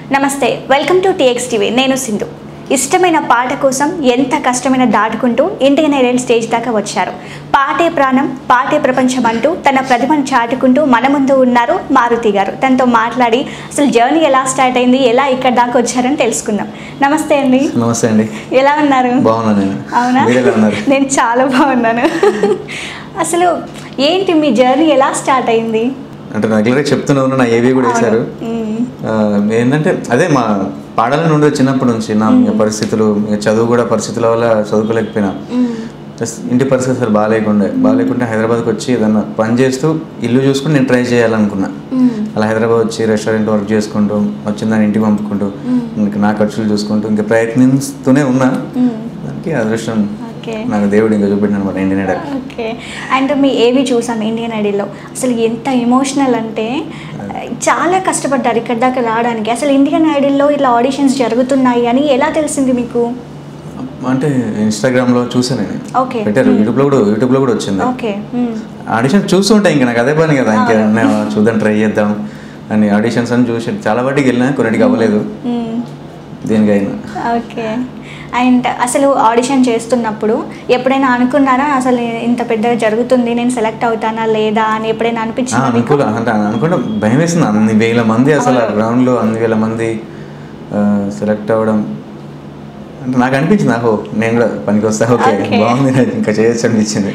నమస్తే welcome to TX TV నేను సింధు ఇష్టమైన పాట కోసం ఎంత కష్టమైన దాటుకుంటూ ఇండియన్ ఐడల్ స్టేజ్ దాకా వచ్చారు పాటే ప్రాణం పాటే ప్రపంచం అంటూ తన ప్రతిభను చాటుకుంటూ మన ముందు ఉన్నారు మారుతి గారు తనతో మాట్లాడి అసలు జర్నీ ఎలా స్టార్ట్ అయింది ఎలా ఇక్కడ దాకా వచ్చారని తెలుసుకుందాం నమస్తే అండి నమస్తే అండి ఎలా ఉన్నారు బాగున్నాను నేను అవునా మీరు ఎలా ఉన్నారు నేను చాలా బాగున్నాను అసలు ఏంటి మీ జర్నీ ఎలా స్టార్ట్ అయింది అంటే రెగ్యులర్గా చెప్తూనే ఉన్నా నా ఏవి కూడా వేశారు మ్మ్. ఆ, ఏంటంటే అదే మా పాడాలని ఉండదు చిన్నప్పటి నుంచి నా ఇక పరిస్థితులు ఇక చదువు కూడా పరిస్థితుల వల్ల చదువుకోలేకపోయినా మ్మ్. ప్లస్ ఇంటి పరిస్థితి అసలు బాగాలేకుండే బాగాలేకుంటే హైదరాబాద్కి వచ్చి ఏదన్నా పని చేస్తూ ఇల్లు చూసుకుని నేను ట్రై చేయాలనుకున్నా మ్మ్. అలా హైదరాబాద్ వచ్చి రెస్టారెంట్ వర్క్ చేసుకుంటూ వచ్చిన దాన్ని ఇంటికి పంపుకుంటూ ఇంకా నా ఖర్చులు చూసుకుంటూ ఇంకా ప్రయత్నిస్తూనే ఉన్నా మ్మ్. దానికి అదృష్టం ఓకే నాకు దేవుడు ఇంకా చూపెట్టిన అనమాట ఇండియన్ ఐడల్ ఓకే అండ్ మీ ఏవి చూసాను ఇండియన్ ఐడీలో అసలు ఎంత ఎమోషనల్ అంటే చాలా కష్టపడ్డారు ఇక్కడ దాకా రావడానికి అసలు ఇండియన్ ఐడీల్లో ఇట్లా ఆడిషన్స్ జరుగుతున్నాయి అని ఎలా తెలిసింది మీకు అంటే ఇన్స్టాగ్రామ్లో చూసాను నేను ఓకే పెట్టారు యూట్యూబ్లో కూడా యూట్యూబ్లో కూడా వచ్చింది ఓకే మ్మ్. ఆడిషన్ చూస్తుంటే ఇంకా నాకు అదే పని కదా ఇంకా నేను చూద్దాం ట్రై చేద్దాం అని ఆడిషన్స్ అని చూసి చాలా వాటికి వెళ్ళినా కొన్నిటికి అవ్వలేదు మ్మ్. దేనికైనా ఓకే అండ్ అసలు ఆడిషన్ చేస్తున్నప్పుడు ఎప్పుడైనా అనుకున్నారా అసలు ఇంత పెద్దగా జరుగుతుంది నేను సెలెక్ట్ అవుతానా లేదా అని ఎప్పుడైనా ఆ, అనిపించిందా మీకు అనుకూల అంటే అనుకుంటే భయం వేస్తుంది అన్ని వేల మంది అసలు గ్రౌండ్లో అన్ని వేల మంది సెలెక్ట్ అవ్వడం అంటే నాకు అనిపించింది ఆహో నేను కూడా పనికి వస్తా ఓకే Okay. బాగుంది నాకు ఇంకా చేయొచ్చు అనిపించింది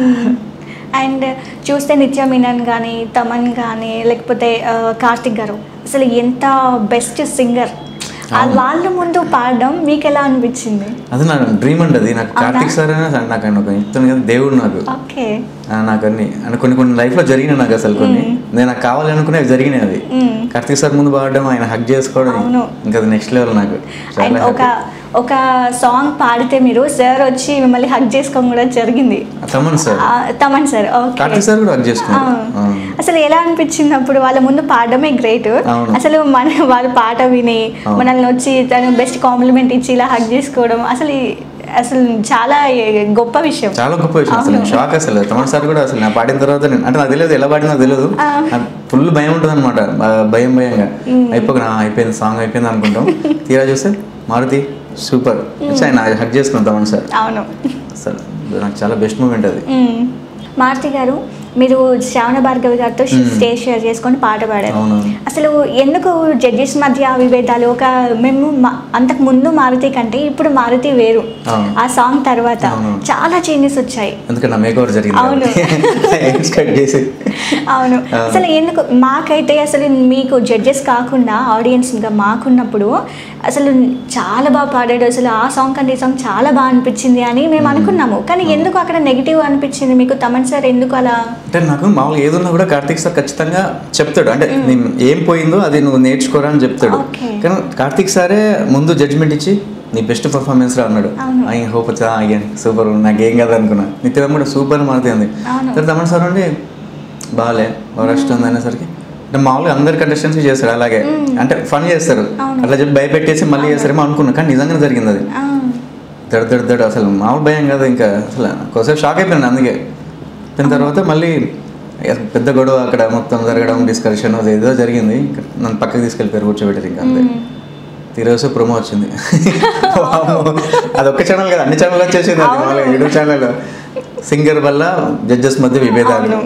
అండ్ చూస్తే నిత్య మీనన్ కానీ తమన్ కానీ లేకపోతే ఆ, కార్తిక్ గారు అసలు ఎంత బెస్ట్ సింగర్ అవును. వాళ్ళ ముందు పాడడం మీకు ఎలా అనిపించింది అది నా డ్రీమ్ అండి అది నాకు అవునా? కార్తిక్ సార్ అయినా నాకు ఆయన ఒక ఇస్తాను కదా దేవుడు నాకు ఓకే ఆ, నాకు అన్ని అంటే కొన్ని కొన్ని లైఫ్లో జరిగినాయి నాకు అసలు కొన్ని నేను నాకు కావాలి అనుకునే అవి జరిగినాయి అది మ్మ్. కార్తీక్ సార్ ముందు పాడడం ఆయన హక్ చేసుకోవడం అవును. ఇంకా అది నెక్స్ట్ లెవెల్ నాకు అండ్ చాలా ఒక ఒక సాంగ్ పాడితే మీరు సార్ వచ్చి మిమ్మల్ని హక్ చేసుకోవడం కూడా జరిగింది తమన్ సార్ ఆ, Thaman sir okay Karthik sir కూడా హక్ చేసుకున్నారు ఆ. అసలు ఎలా అనిపించింది అప్పుడు వాళ్ళ ముందు పాడడమే గ్రేట్ అవును. అసలు మన వాళ్ళ పాట విని అవును. మనల్ని వచ్చి తను బెస్ట్ కాంప్లిమెంట్ ఇచ్చి ఇలా హక్ చేసుకోవడం అసలు ఈ- అసలు చాలా గొప్ప విషయం చాలా గొప్ప విషయం అసలు అవును. షాక్ అసలు తమన్ సార్ కూడా అసలు నా పాడిన తర్వాత నేను అంటే నాకు తెలియదు ఎలా పాడినా తెలియదు ఆ. ఫుల్ భయం ఉంటుంది అనమాట భయం భయంగా అయిపోక నా అయిపోయింది సాంగ్ అయిపోయింది అనుకుంటాం తీరా చూస్తే మారుతి సూపర్ ఆయన హక్ చేసుకున్నాం తమన్ సార్ అవును అసలు నాకు చాలా బెస్ట్ మూమెంట్ అది మ్మ్. మారుతి గారు మీరు శ్రావణ భార్గవి గారితో స్టేజ్ షేర్ చేసుకొని పాట పాడారు అవునవును. అసలు ఎందుకు జడ్జెస్ మధ్య విభేదాలు ఒక మేము మా- అంతకు ముందు మారుతి కంటే ఇప్పుడు మారుతి వేరు అవును. ఆ సాంగ్ తర్వాత అవునవును. చాలా చేంజెస్ వచ్చాయి ఎందుకంటే నా మేకవర్ జరిగింది అవును. కాబట్టి. కట్ చేసి అవును అవును. అసలు ఎందుకు మాకైతే అసలు మీకు జడ్జెస్ కాకుండా ఆడియన్స్గా మాకున్నప్పుడు అసలు చాలా బాగా పాడాడు అసలు ఆ సాంగ్ కంటే ఈ సాంగ్ చాలా బాగా అనిపించింది అని మేము అనుకున్నాము కానీ ఎందుకు అక్కడ నెగిటివ్ అనిపించింది మీకు తమన్ సార్ ఎందుకు అలా అంటే నాకు మామూలుగా ఏదున్నా కూడా కార్తీక్ సార్ ఖచ్చితంగా చెప్తాడు అంటే నేను ఏం పోయిందో అది నువ్వు నేర్చుకోరా అని చెప్తాడు Okay. కానీ కార్తీక్ సారే ముందు జడ్జ్మెంట్ ఇచ్చి నీ బెస్ట్ పర్ఫార్మెన్స్ రా అన్నాడు అవును. అయ్యి హోప్ అయ్యాను సూపర్ నాకేం కదా అనుకున్నా నిత్యం కూడా సూపర్ మారుతుంది అవును. తర్వాత తమన్ సార్ అండి బాగాలే వరస్ట్ ఉంది అనేసరికి అంటే మామూలుగా అందరు కంటెస్టెంట్స్ చేస్తారు అలాగే అంటే ఫన్ చేస్తారు అవును. అట్లా చెప్పి భయపెట్టేసి మళ్ళీ చేస్తారేమో అనుకున్నా కానీ నిజంగానే జరిగింది అది ఆ, దడ దడ దడ అసలు మామూలు భయం కదా ఇంకా అసలు ఒకసారి షాక్ అయిపోయాను అందుకే దాని తర్వాత మళ్ళీ ఇక పెద్ద గొడవ అక్కడ మొత్తం జరగడం డిస్కషన్ ఏదో జరిగింది ఇంకా నన్ను పక్కకి తీసుకెళ్ళిపోయారు కూర్చోబెట్టారు ఇంకా అంతే మ్మ్. ఈరోజు ప్రోమో వచ్చింది వామ్మో. అది ఒక్క ఛానల్ కదా అన్ని ఛానల్ వచ్చేసింది అది అవును. మామూలుగా యూట్యూబ్ ఛానల్ సింగర్ వల్ల జడ్జెస్ మధ్య విభేదాలు అవును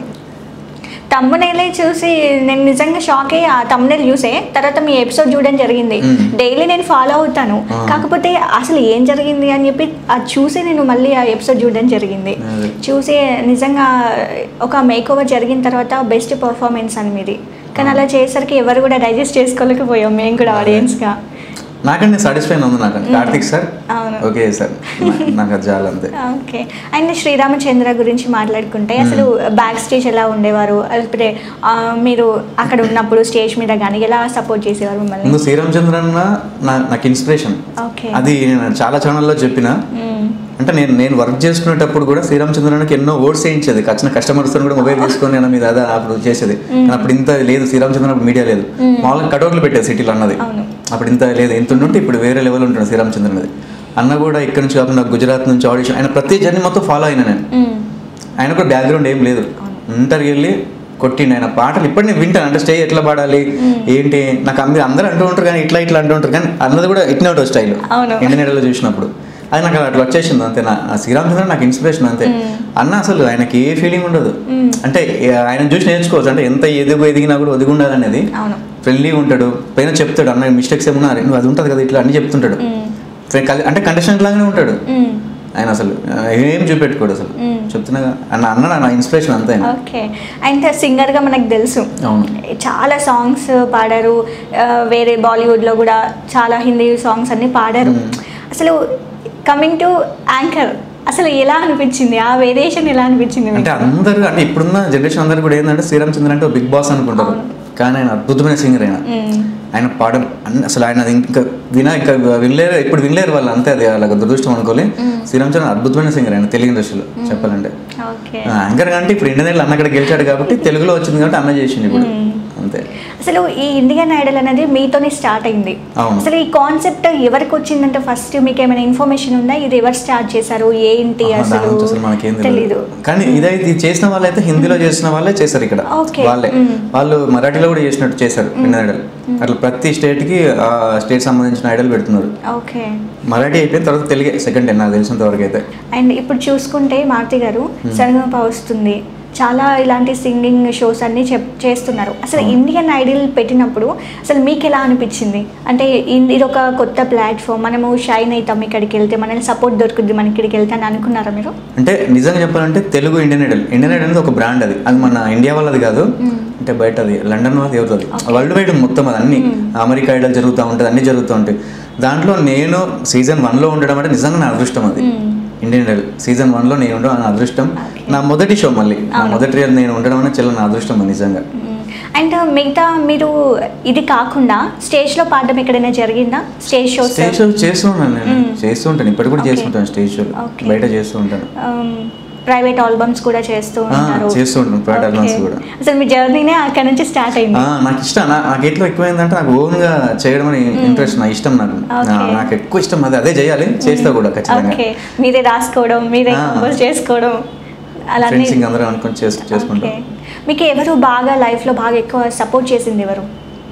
తమ్మునేలే చూసి నేను నిజంగా షాక్ అయ్యి ఆ తమ్మునేలు చూసే తర్వాత మీ ఎపిసోడ్ చూడడం జరిగింది మ్మ్. డైలీ నేను ఫాలో అవుతాను ఆ. కాకపోతే అసలు ఏం జరిగింది అని చెప్పి అది చూసి నేను మళ్ళీ ఆ ఎపిసోడ్ చూడడం జరిగింది అదే. చూసి నిజంగా ఒక మేక్ ఓవర్ జరిగిన తర్వాత బెస్ట్ పర్ఫార్మెన్స్ అని మీది కానీ అలా చేసరికి ఎవరు కూడా డైజెస్ట్ చేసుకోలేకపోయాం మేము కూడా అదే. ఆడియన్స్గా నాకంటే సాటిస్ఫై ఉంది నాకంటే కార్తిక్ సార్ అవును. ఓకే సార్ నా- నాకు అది చాలు అంతే ఓకే అండ్ శ్రీరామచంద్ర గురించి మాట్లాడుకుంటే అసలు బ్యాక్ స్టేజ్ ఎలా ఉండేవారు లేకపోతే ఆ, మీరు అక్కడ ఉన్నప్పుడు స్టేజ్ మీద కానీ ఎలా సపోర్ట్ చేసేవారు మిమ్మల్ని ముందు శ్రీరామచంద్ర అన్న నా నాకు ఇన్స్పిరేషన్ ఓకే అది నేను చాలా ఛానల్లో చెప్పిన మ్మ్. అంటే నేను నేను వర్క్ చేసుకునేటప్పుడు కూడా శ్రీరామచంద్రనికి ఎన్నో ఓట్స్ వేయించేది వచ్చిన కస్టమర్స్ కూడా మొబైల్ తీసుకొని నేను మీద అదే అప్పుడు చేసేది కానీ అప్పుడు ఇంత లేదు శ్రీరామచంద్ర అప్పుడు మీడియా లేదు మామూలుగా కటౌట్లు పెట్టేది సిటీలో అన్నది అవును. అప్పుడు ఇంత లేదు ఇంత ఉంటే ఇప్పుడు వేరే లెవెల్ ఉంటుంది శ్రీరామచంద్ర అనేది అన్న కూడా ఇక్కడ నుంచి కాకుండా గుజరాత్ నుంచి ఆడిషన్ ఆయన ప్రతి జర్నీ మొత్తం ఫాలో అయినా నేను మ్మ్. ఆయన కూడా బ్యాక్గ్రౌండ్ ఏం లేదు ఇంటర్కి వెళ్ళి కొట్టిండు ఆయన పాటలు ఇప్పుడు నేను వింటాను అంటే స్టేజ్ ఎట్లా పాడాలి ఏంటి నాకు అందరూ అందరూ అంటూ ఉంటారు కానీ ఇట్లా ఇట్లా అంటూ ఉంటారు కానీ అన్నది కూడా ఇట్నే ఉంటుంది స్టైల్ అవును. ఇంటర్నెట్లో చూసినప్పుడు అది నాకు అట్లా వచ్చేసింది అంతే నా నా శ్రీరామచంద్ర నాకు ఇన్స్పిరేషన్ అంతే అన్న అసలు ఆయనకి ఏ ఫీలింగ్ ఉండదు అంటే ఏ- ఆయన చూసి నేర్చుకోవచ్చు అంటే ఎంత ఎదుగు ఎదిగినా కూడా ఒదిగి ఉండాలనేది అవును ఫ్రెండ్లీగా ఉంటాడు పైన చెప్తాడు అన్న మిస్టేక్స్ ఏమన్నా అరే నువ్వు అది ఉంటుంది కదా ఇట్లా అన్ని చెప్తుంటాడు ఫ్రె- కలి- అంటే కండిషన్ లాగానే ఉంటాడు మ్మ్. ఆయన అసలు ఆ, ఏం చూపెట్టుకోడు అసలు మ్మ్. చెప్తున్నా అన్న అన్న నా ఇన్స్పిరేషన్ అంతే ఆయన. ఓకే అండ్ సింగర్గా మనకు తెలుసు అవును చాలా సాంగ్స్ పాడారు ఆ, వేరే బాలీవుడ్లో కూడా చాలా హిందీ సాంగ్స్ అన్ని పాడారు అసలు కమింగ్ టు యాంకర్ అసలు ఎలా అనిపించింది ఆ వేరియేషన్ ఎలా అనిపించింది మీకు? అంటే అందరూ అంటే ఇప్పుడున్న జనరేషన్ అందరూ కూడా ఏంటంటే శ్రీరామచంద్ర అంటే బిగ్ బాస్ అనుకుంటారు కానీ ఆయన అద్భుతమైన సింగర్ ఆయన మ్మ్. ఆయన పాడడం అన్ని అసలు ఆయన అది ఇంకా వినా ఇంకా వినలేరు ఇప్పుడు వినలేరు వాళ్ళు అంతే అది అలాగ దురదృష్టం అనుకోలే శ్రీరామచంద్ర అద్భుతమైన సింగర్ ఆయన తెలుగు ఇండస్ట్రీలో చెప్పాలంటే ఓకే యాంకర్ అంటే ఇప్పుడు ఇండియన్ అన్న అక్కడ గెలిచాడు కాబట్టి తెలుగులో వచ్చింది కాబట్టి అన్న చేసింది ఇప్పుడు అంతే అసలు ఈ ఇండియన్ ఐడల్ అనేది మీతోనే స్టార్ట్ అయింది అవును. అసలు ఈ కాన్సెప్ట్ ఎవరికి వచ్చిందంటే ఫస్ట్ మీకు ఏమైనా ఇన్ఫర్మేషన్ ఉందా ఇది ఎవరు స్టార్ట్ చేశారు ఏంటి ఆహా, దాని అసలు గురించి అసలు మనకేం తెలీదు తెలియదు కానీ ఇదైతే ఇది చేసిన వాళ్ళైతే హిందీలో చేసిన వాళ్ళే చేశారు ఇక్కడ Okay. వాళ్ళే మ్మ్. వాళ్ళు మరాఠీలో కూడా చేసినట్టు చేశారు ఇండియన్ ఐడల్ అట్లా ప్రతి స్టేట్ కి ఆ స్టేట్ సంబంధించిన ఐడల్ పెడుతున్నారు ఓకే మరాఠీ అయిపోయిన తర్వాత తెలుగే సెకండ్ టైం నాకు తెలిసినంత వరకు అయితే అండ్ ఇప్పుడు చూసుకుంటే మారుతి గారు సరిగమప వస్తుంది చాలా ఇలాంటి సింగింగ్ షోస్ అన్ని చెప్ చేస్తున్నారు అసలు ఇండియన్ ఐడల్ పెట్టినప్పుడు అసలు మీకు ఎలా అనిపించింది అంటే ఇన్- ఇది ఒక కొత్త ప్లాట్ఫామ్ మనము షైన్ అవుతాం ఇక్కడికి వెళ్తే మనకి సపోర్ట్ దొరుకుద్ది మన ఇక్కడికి వెళ్తే అని అనుకున్నారా మీరు అంటే నిజంగా చెప్పాలంటే Telugu Indian Idol Indian Idol అనేది ఒక బ్రాండ్ అది అది మన ఇండియా వాళ్ళది కాదు అంటే బయట అది లండన్ వాళ్ళది ఎవరిది వరల్డ్ వైడ్ మొత్తం అది అన్ని అమెరికా ఐడల్ జరుగుతూ ఉంటుంది అన్ని జరుగుతూ ఉంటాయి దాంట్లో నేను సీజన్ వన్లో ఉండడం అంటే నిజంగా నా అదృష్టం అది ఇండియన్ ఐడల్ సీజన్ వన్లో నేను ఉండడం నా అదృష్టం నా మొదటి షో మళ్ళీ నా మొదటి రియల్ నేను ఉండడం అనేది చాలా నా అదృష్టం అది నిజంగా అండ్ మిగతా మీరు ఇది కాకుండా స్టేజ్లో పాడడం ఎక్కడైనా జరిగిందా స్టేజ్ షోస్ స్టేజ్ షో చేస్తూ ఉంటాను నేను చేస్తూ ఉంటాను ఇప్పటికి కూడా Okay. చేస్తుంటాను స్టేజ్ షోలు Okay. బయట చేస్తూ ఉంటాను ప్రైవేట్ ఆల్బమ్స్ కూడా చేస్తూ ఆ, ఉంటారు చేస్తూ ఉంటాను, private Okay. albums కూడా. అసలు మీ జర్నీనే అక్కడ నుంచి స్టార్ట్ అయింది ఆ, నాకు ఇష్టం నా- నాకు ఎట్లా ఎక్కువైందంటే నాకు ఓన్గా చేయడం అని ఇంట్రెస్ట్ నా ఇష్టం నాకు Okay. నా- నాకు ఎక్కువ ఇష్టం అది అదే చేయాలి చేస్తా కూడా ఖచ్చితంగా ఓకే మీరే రాసుకోవడం మీరే ఆ. కంపోజ్ చేసుకోవడం అలానే ఫ్రెండ్స్ ఇంక అందరం అనుకొని చేసు చేసుకుంటాం Okay. మీకు ఎవరు బాగా లైఫ్లో బాగా ఎక్కువ సపోర్ట్ చేసింది ఎవరు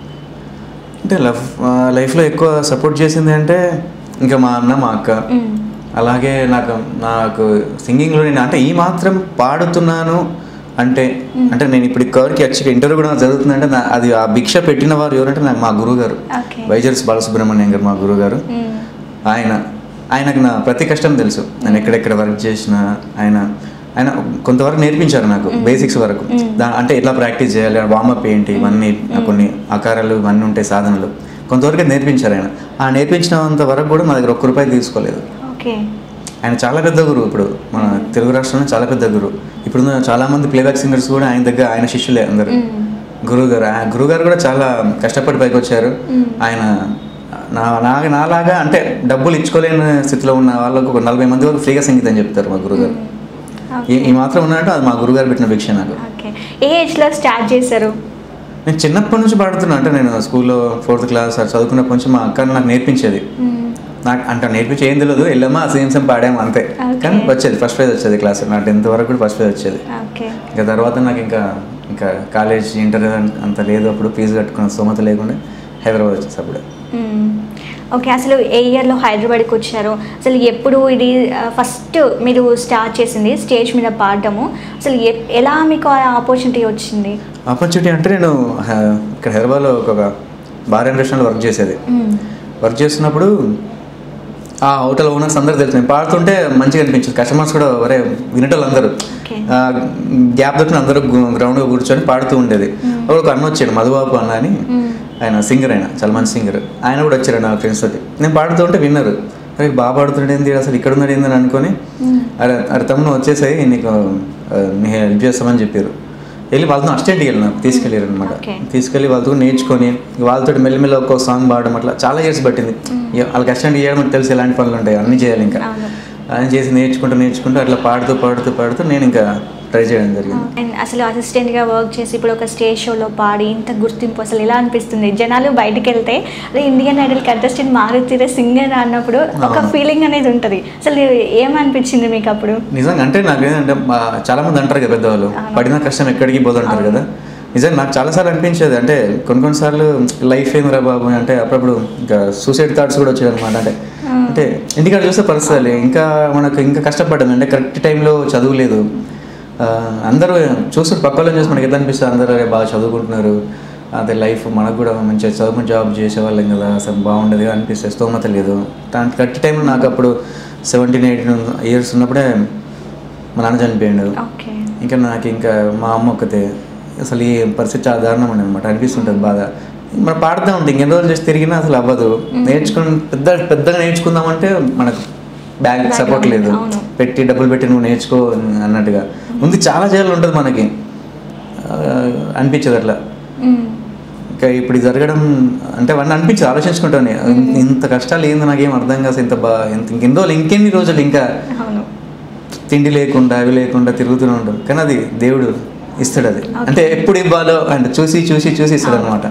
అంటే లవ్ లైఫ్లో ఎక్కువ సపోర్ట్ చేసింది అంటే ఇంకా మా అన్న మా అక్క మ్మ్. అలాగే నాకు నాకు సింగింగ్లో నేను అంటే ఈ మాత్రం పాడుతున్నాను అంటే అంటే నేను ఇప్పుడు కవర్కి వచ్చి ఇంటర్వ్యూ కూడా జరుగుతుందంటే నా అది ఆ భిక్ష పెట్టిన వారు ఎవరంటే నాకు మా గురువు గారు ఓకే వైజర్స్ బాలసుబ్రహ్మణ్యం గారు మా గురువు గారు మ్మ్. ఆయన ఆయనకు నా ప్రతి కష్టం తెలుసు నేను ఎక్కడెక్కడ వర్క్ చేసిన ఆయన ఆయన కొంతవరకు నేర్పించారు నాకు బేసిక్స్ వరకు దా అంటే ఎట్లా ప్రాక్టీస్ చేయాలి వార్మప్ ఏంటి ఇవన్నీ కొన్ని ఆకారాలు ఇవన్నీ ఉంటాయి సాధనలు కొంతవరకు నేర్పించారు ఆయన ఆ నేర్పించినంత వరకు కూడా మా దగ్గర ఒక్క రూపాయి తీసుకోలేదు ఓకే ఆయన చాలా పెద్ద గురువు ఇప్పుడు మన తెలుగు రాష్ట్రంలో చాలా పెద్ద గురువు ఇప్పుడు చాలా మంది ప్లేబ్యాక్ సింగర్స్ కూడా ఆయన దగ్గర ఆయన శిష్యులే అందరు మ్మ్. గురువు గారు ఆ గురువు గారు కూడా చాలా కష్టపడి పైకి వచ్చారు ఆయన నా నా నాలాగా అంటే డబ్బులు ఇచ్చుకోలేని స్థితిలో ఉన్న వాళ్ళకు ఒక నలభై మంది వరకు ఫ్రీగా సంగీతం చెప్తారు మా గురుగారు ఈ ఈ మాత్రం ఉన్నట్టు అది మా గురుగారు పెట్టిన భిక్ష నాకు ఓకే ఏ ఏజ్లో స్టార్ట్ చేశారు నేను చిన్నప్పటి నుంచి పాడుతున్నా అంటే నేను స్కూల్లో ఫోర్త్ క్లాస్ అది చదువుకున్నప్పటి నుంచి మా అక్క నాకు నేర్పించేది మ్మ్. నాకు అంటే నేర్పించి ఏం తెలియదు వెళ్ళామా సేమ్ సేమ్ పాడాము అంతే Okay. కానీ వచ్చేది ఫస్ట్ ప్రైజ్ వచ్చేది క్లాస్ నా టెన్త్ వరకు కూడా ఫస్ట్ ప్రైజ్ వచ్చేది ఓకే ఇంకా తర్వాత నాకు ఇంకా ఇంకా కాలేజ్ ఇంటర్ అంత లేదు అప్పుడు ఫీజు కట్టుకున్న స్తోమత లేకుండా హైదరాబాద్ వచ్చేసి అప్పుడు మ్మ్. ఓకే అసలు ఏ ఇయర్లో హైదరాబాద్కి వచ్చారు అసలు ఎప్పుడు ఇది ఫస్ట్ మీరు స్టార్ట్ చేసింది స్టేజ్ మీద పాడడము అసలు ఎ- ఎలా మీకు ఆ ఆపర్చునిటీ వచ్చింది ఆపర్చునిటీ అంటే నేను హ, ఇక్కడ హైదరాబాద్లో ఒక బార్ అండ్ రెస్టారెంట్లో వర్క్ చేసేది మ్మ్. వర్క్ వర్క్ చేస్తున్నప్పుడు ఆ హోటల్ ఓనర్స్ అందరు తెలుసు నేను పాడుతుంటే మంచిగా అనిపించింది కస్టమర్స్ కూడా వరే వినేటోళ్ళు అందరూ ఓకే గ్యాప్ దొరికిన అందరూ గ్రౌండ్లో కూర్చొని పాడుతూ ఉండేది అప్పుడు ఒక అన్న వచ్చాడు మధుబాబు అన్న అని మ్మ్. ఆయన సింగర్ ఆయన చాలా మంచి సింగర్ ఆయన కూడా వచ్చారు నా ఫ్రెండ్స్ తోటి నేను పాడుతూ ఉంటే విన్నారు అరే బాగా పాడుతున్నాడు ఏంది అసలు ఇక్కడ ఉన్నాడు ఏందని అనుకొని మ్మ్. అరే అరే తమ్ముడు వచ్చేసాయి నీకు ఆ, నీ హెల్ప్ చేస్తామని చెప్పారు వెళ్ళి వాళ్ళతో అసిస్టెంట్కి వెళ్ళిన తీసుకెళ్ళారు అనమాట Okay. తీసుకెళ్ళి వాళ్ళతో నేర్చుకొని వాళ్ళతో మెల్లిమెల్లి ఒక్కో సాంగ్ పాడడం అట్లా చాలా ఇయర్స్ పట్టింది ఇక వాళ్ళకి అసిస్టెంట్ చేయడం అంటే తెలుసు ఎలాంటి పనులు ఉంటాయి అన్నీ చేయాలి ఇంకా అవును అని చేసి నేర్చుకుంటూ నేర్చుకుంటూ అట్లా పాడుతూ పాడుతూ పాడుతూ నేను ఇంకా ట్రై చేయడం జరిగింది అండ్ అసలు అసిస్టెంట్గా వర్క్ చేసి ఇప్పుడు ఒక స్టేజ్ షోలో పాడి ఇంత గుర్తింపు అసలు ఎలా అనిపిస్తుంది జనాలు బయటికి వెళ్తే అదే ఇండియన్ ఐడల్ కంటెస్టెంట్ మారుతీరే సింగర్ అన్నప్పుడు ఒక అవును. ఫీలింగ్ అనేది ఉంటుంది అసలు ఏమనిపించింది మీకు అప్పుడు నిజంగా అంటే నాకు ఏంటంటే మా- చాలా మంది అంటారు కదా పెద్దవాళ్ళు అవును. పడిన కష్టం ఎక్కడికి పోదంటారు అవును. కదా నిజంగా నాకు చాలాసార్లు అనిపించేది అంటే కొన్ని కొన్నిసార్లు లైఫ్ ఏందిరా బాబు అంటే అప్పుడప్పుడు ఇంకా సూసైడ్ థాట్స్ కూడా వచ్చేది అనమాట అంటే Hmm. అంటే ఇంటికాడ చూస్తే పరిస్థితులు ఇంకా మనకు ఇంకా కష్టపడ్డాం అంటే కరెక్ట్ టైంలో చదువులేదు ఆ, అందరూ చూస్తుంటే పక్క వాళ్ళని చూసి మనకి ఎంత అనిపిస్తుంది అందరూ "అరే, బాగా చదువుకుంటున్నారు అదే లైఫ్ మనకు కూడా మంచిగా చదువుకుని జాబ్ చేసేవాళ్ళం కదా అసలు బాగుండేది అనిపిస్తుంది స్తోమత లేదు దాని కరెక్ట్ టైంలో నాకు అప్పుడు సెవెంటీన్ ఎయిటీన్ ఇయర్స్ ఉన్నప్పుడే మా నాన్న చనిపోయాడు ఓకే ఇంకా నాకు ఇంకా మా అమ్మ ఒక్కతే అసలు ఈ పరిస్థితి చాలా దారుణంగా ఉండే అనమాట అనిపిస్తుంటుంది బాధ మనం పాడుతూ ఉంటాం ఇంకెన్ని రోజులు చేసి తిరిగినా అసలు అవ్వదు నేర్చుకుని పెద్ద పెద్దగా నేర్చుకుందామంటే మనకు బ్యాంక్ Background సపోర్ట్ లేదు అవును. పెట్టి డబ్బులు పెట్టి నువ్వు నేర్చుకో అన్నట్టుగా ముందు చాలా చేయాలి ఉంటుంది మనకి ఆ, అనిపించదు అట్లా ఇంకా ఇప్పుడు ఇది జరగడం అంటే అవన్నీ అనిపించదు ఆలోచించుకుంటాను ఇంత కష్టాలు ఏంది నాకేం అర్థం కాదు ఇంత బా ఇంత ఇంకెన్ని రోజులు ఇంకెన్ని రోజులు ఇంకా అవును తిండి లేకుండా అవి లేకుండా తిరుగుతూనే ఉంటాం కానీ అది దేవుడు ఇస్తాడు అది Okay. అంటే ఎప్పుడు ఇవ్వాలో అంటే చూసి చూసి చూసి ఇస్తాడు అనమాట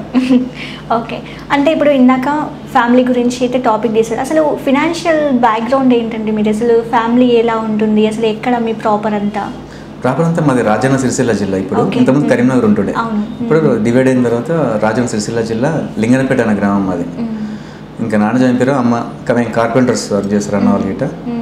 ఓకే అంటే ఇప్పుడు ఇందాక ఫ్యామిలీ గురించి అయితే టాపిక్ తీసారు అసలు ఫినాన్షియల్ బ్యాక్గ్రౌండ్ ఏంటండి మీరు అసలు ఫ్యామిలీ ఎలా ఉంటుంది అసలు ఎక్కడ మీ ప్రాపర్ అంతా ప్రాపర్ అంతా మాది రాజన్న సిరిసిల్ల జిల్లా ఇప్పుడు Okay. ఇంతకుముందు Mm. కరీంనగర్ ఉంటుండే అవును. ఇప్పుడు డివైడ్ అయిన తర్వాత రాజన్న సిరిసిల్ల జిల్లా లింగనపేట అనే గ్రామం మాది మ్మ్. ఇంకా నాన్న చనిపోయారు అమ్మ కమే కార్పెంటర్స్ వర్క్ చేస్తారు అన్న వాళ్ళ గిట్ట మ్మ్.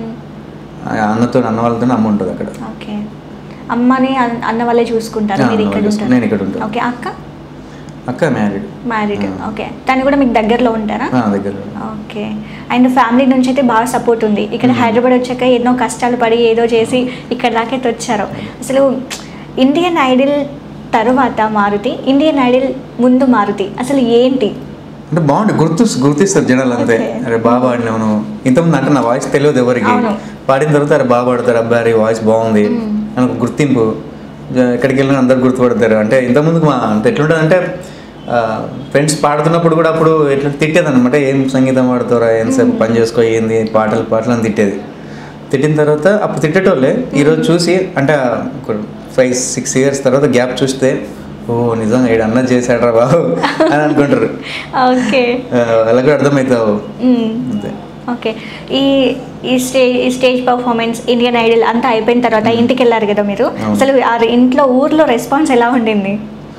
ఆ అన్నతో అన్న వాళ్ళతో అమ్మ ఉంటుంది అక్కడ ఓకే అమ్మని అన్- అన్న వాళ్ళే చూసుకుంటారు ఆ, మీరు అన్న ఇక్కడ వాళ్ళు ఉంటారు నేను ఇక్కడ ఉంటాను. ఓకే అక్క అక్క మ్యారీడ్ మ్యారీడ్ ఆ. ఓకే తను కూడా మీకు దగ్గరలో ఉంటారా దగ్గర ఓకే అండ్ ఫ్యామిలీ నుంచి అయితే బాగా సపోర్ట్ ఉంది ఇక్కడ మ్మ్. హైదరాబాద్ వచ్చాక ఎన్నో కష్టాలు పడి ఏదో చేసి ఇక్కడ దాకైతే వచ్చారు అసలు ఇండియన్ ఐడల్ తర్వాత మారుతి ఇండియన్ ఐడల్ ముందు మారుతి అసలు ఏంటి అంటే బాగుంది గుర్తు గుర్తిస్తారు జనాలు అంతే Okay. అరే బాగా పాడినాను ఇంతకుముందు అంటే నా వాయిస్ తెలియదు ఎవరికి అవును. పాడిన తర్వాత అరే బాగా పాడతారు అబ్బాయి వాయిస్ బాగుంది మ్మ్. అని ఒక గుర్తింపు జ- ఎక్కడికి వెళ్ళినా అందరు గుర్తుపడతారు అంటే ఇంతకుముందు మా అంటే ఎట్లుంటుంది అంటే ఫ్రెండ్స్ పాడుతున్నప్పుడు కూడా అప్పుడు ఎట్లా తిట్టేది అనమాట ఏం సంగీతం పాడుతారా ఏంసేపు పని చేసుకో ఏంది పాటలు పాటలు అని తిట్టేది తిట్టిన తర్వాత అప్పుడు తిట్టేటోళ్ళే ఈరోజు చూసి అంటే ఒక ఫైవ్ సిక్స్ ఇయర్స్ తర్వాత గ్యాప్ చూస్తే ఓ నిజంగా ఏడు అన్నది చేశాడ్రా బాబు అని అనుకుంటారు ఓకే ఆ, వాళ్ళకి కూడా అర్థమవుతావు మ్మ్. అంతే ఓకే ఈ ఈ స్టేజ్ ఈ స్టేజ్ పర్ఫార్మెన్స్ ఇండియన్ ఐడల్ అంతా అయిపోయిన తర్వాత ఇంటికి వెళ్ళారు కదా మీరు అవును. అసలు ఆ ఇంట్లో ఊర్లో రెస్పాన్స్ ఎలా ఉండింది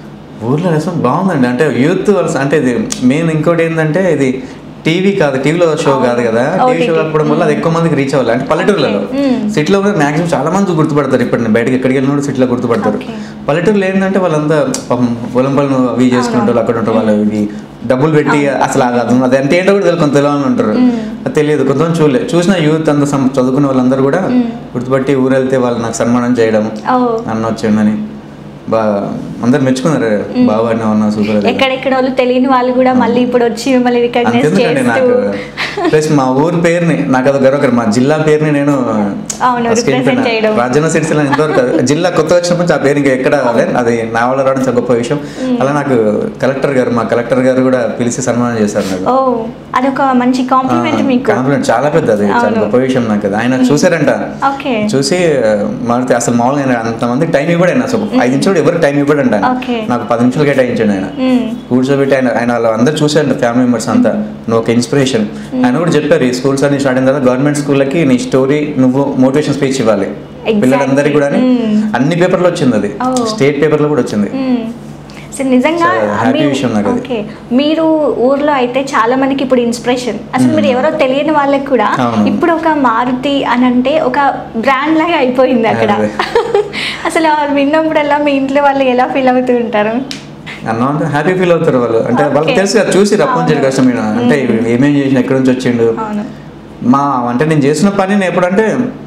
ఊర్లో రెస్పాన్స్ బాగుందండి అంటే యూత్ వాళ్ళ అంటే ఇది మెయిన్ ఇంకోటి ఏంటంటే ఇది టీవీ కాదు టీవీలో షో అవును. కాదు కదా టీవీ షో OTT. కాకపోవడం వల్ల అది ఎక్కువ మందికి రీచ్ అవ్వాలి అంటే పల్లెటూర్లలో Okay. Mm. సిటీలో కూడా మాక్సిమం చాలా మంది గుర్తుపడతారు ఇప్పుడు నేను బయటకి ఎక్కడికి వెళ్ళినా కూడా సిటీలో గుర్తుపడతారు Okay. పల్లెటూరులో ఏంటంటే వాళ్ళంతా పాపం పొలం పనులు అవి చేసుకుంటారు అక్కడ ఉంటారు వాళ్ళు ఇవి డబ్బులు పెట్టి అసలు అది అది అది అంటే ఏంటో కూడా తెలియదు కొంత తెలియాలని ఉంటారు Mm. అది తెలియదు కొంతమంది చూడలేదు చూసిన యూత్ అంత సం- చదువుకున్న వాళ్ళందరూ కూడా Mm. గుర్తుపట్టి ఊరు వెళ్తే వాళ్ళు నాకు సన్మానం చేయడం ఓ అన్న వచ్చిండని బాగా అందరు మెచ్చుకున్నారు బాగా అన్న అన్న సూపర్ అది. ఎక్కడెక్కడ వాళ్ళు తెలియని వాళ్ళు కూడా మళ్ళీ ఇప్పుడు వచ్చి మిమ్మల్ని రికగ్నైజ్ అంతెందుకండి చేస్తూ నాకు ప్లస్ మా ఊరు పేరుని నాకు అది గర్వకరం మా జిల్లా పేరుని నేను అవును, first represent ఏంటంటే చేయడం. రాజన్న సిరిసిల్ల ఇంతవరకు అది- జిల్లా కొత్త వచ్చినప్పుడు నుంచి ఆ పేరు ఇంకా ఎక్కడ రాలే అది నా వల్ల రావడం చాలా గొప్ప విషయం అలా నాకు కలెక్టర్ గారు మా కలెక్టర్ గారు కూడా పిలిచి సన్మానం చేశారు నాకు ఓ అదొక మంచి కాంప్లిమెంట్ మీకు కాంప్లిమెంట్ చాలా పెద్దది చాలా అవును. గొప్ప విషయం నాకు అది ఆయన చూసారంట ఓకే చూసి మారుతి అసలు మామూలుగా ఆయన అంతమంది టైం ఇవ్వడు అసలు ఐదు నిమిషాలు ఎవరికి టైం ఇవ్వడంట ఆయన. Okay. నాకు పది నిమిషాలు కేటాయించాడు ఆయన మ్మ్. కూర్చోబెట్టి ఆయన ఆయన వాళ్ళు అందరూ చూశారు ఫ్యామిలీ మెంబర్స్ అంతా నువ్వు ఒక ఇన్స్పిరేషన్ ఆయన కూడా చెప్పారు ఈ స్కూల్స్ అన్ని స్టార్ట్ అయిన తర్వాత గవర్నమెంట్ స్కూళ్ళకి నీ స్టోరీ నువ్వు మోటివేషన్ స్పీచ్ ఇవ్వాలి Exactly. పిల్లలందరికీ కూడా Mm. అన్ని పేపర్లో వచ్చింది అది Oh. స్టేట్ పేపర్లో కూడా వచ్చింది మ్మ్. సో నిజంగా చాలా happy మీ- విషయం నాకు అది. ఓకే మీరు ఊర్లో అయితే చాలా మందికి ఇప్పుడు ఇన్స్పిరేషన్ అసలు మీరు ఎవరో తెలియని వాళ్ళకి కూడా అవును. ఇప్పుడు ఒక మారుతి అని అంటే ఒక బ్రాండ్ లాగా అయిపోయింది అక్కడ అదే. అసలు వాళ్ళు విన్నప్పుడల్లా మీ ఇంట్లో వాళ్ళు ఎలా ఫీల్ అవుతూ ఉంటారు అన్న అంటే హ్యాపీ ఫీల్ అవుతారు వాళ్ళు అంటే Okay. వాళ్ళకి తెలుసు కదా చూసి రప్పని అవును. కష్టం ఈయన. అంటే ఏమేం చేసిన ఎక్కడి నుంచి వచ్చిండు అవును మా అంటే నేను చేసిన పని నేను ఎప్పుడంటే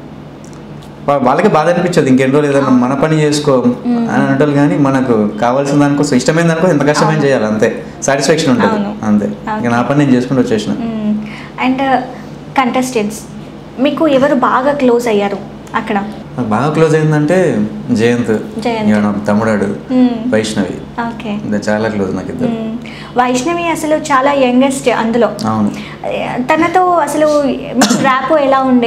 వా- వాళ్ళకి బాధ అనిపించదు ఇంకెన్ని రోజులు ఏదైనా మన పని చేసుకో అని అంటారు కానీ మనకు కావాల్సిన దానికోసం ఇష్టమైన దానికోసం ఎంత కష్టమైన అవును. చేయాలి అంతే సాటిస్ఫాక్షన్ ఉంటుంది అవును. అంతే ఇక నా పని నేను చేసుకుంటూ వచ్చేసిన అండ్ కంటెస్టెంట్స్ మీకు ఎవరు బాగా క్లోజ్ అయ్యారు అక్కడ నాకు బాగా క్లోజ్ అయిందంటే జయంత్ జయంత్. ఇక నా తమ్ముడాడు మ్మ్. వైష్ణవి ఓకే ఇది చాలా క్లోజ్ నాకు ఇద్దరు మ్మ్. వైష్ణవి అసలు చాలా యంగెస్ట్ అందులో అవును తనతో అసలు ర్యాప్ ఎలా ఉండేది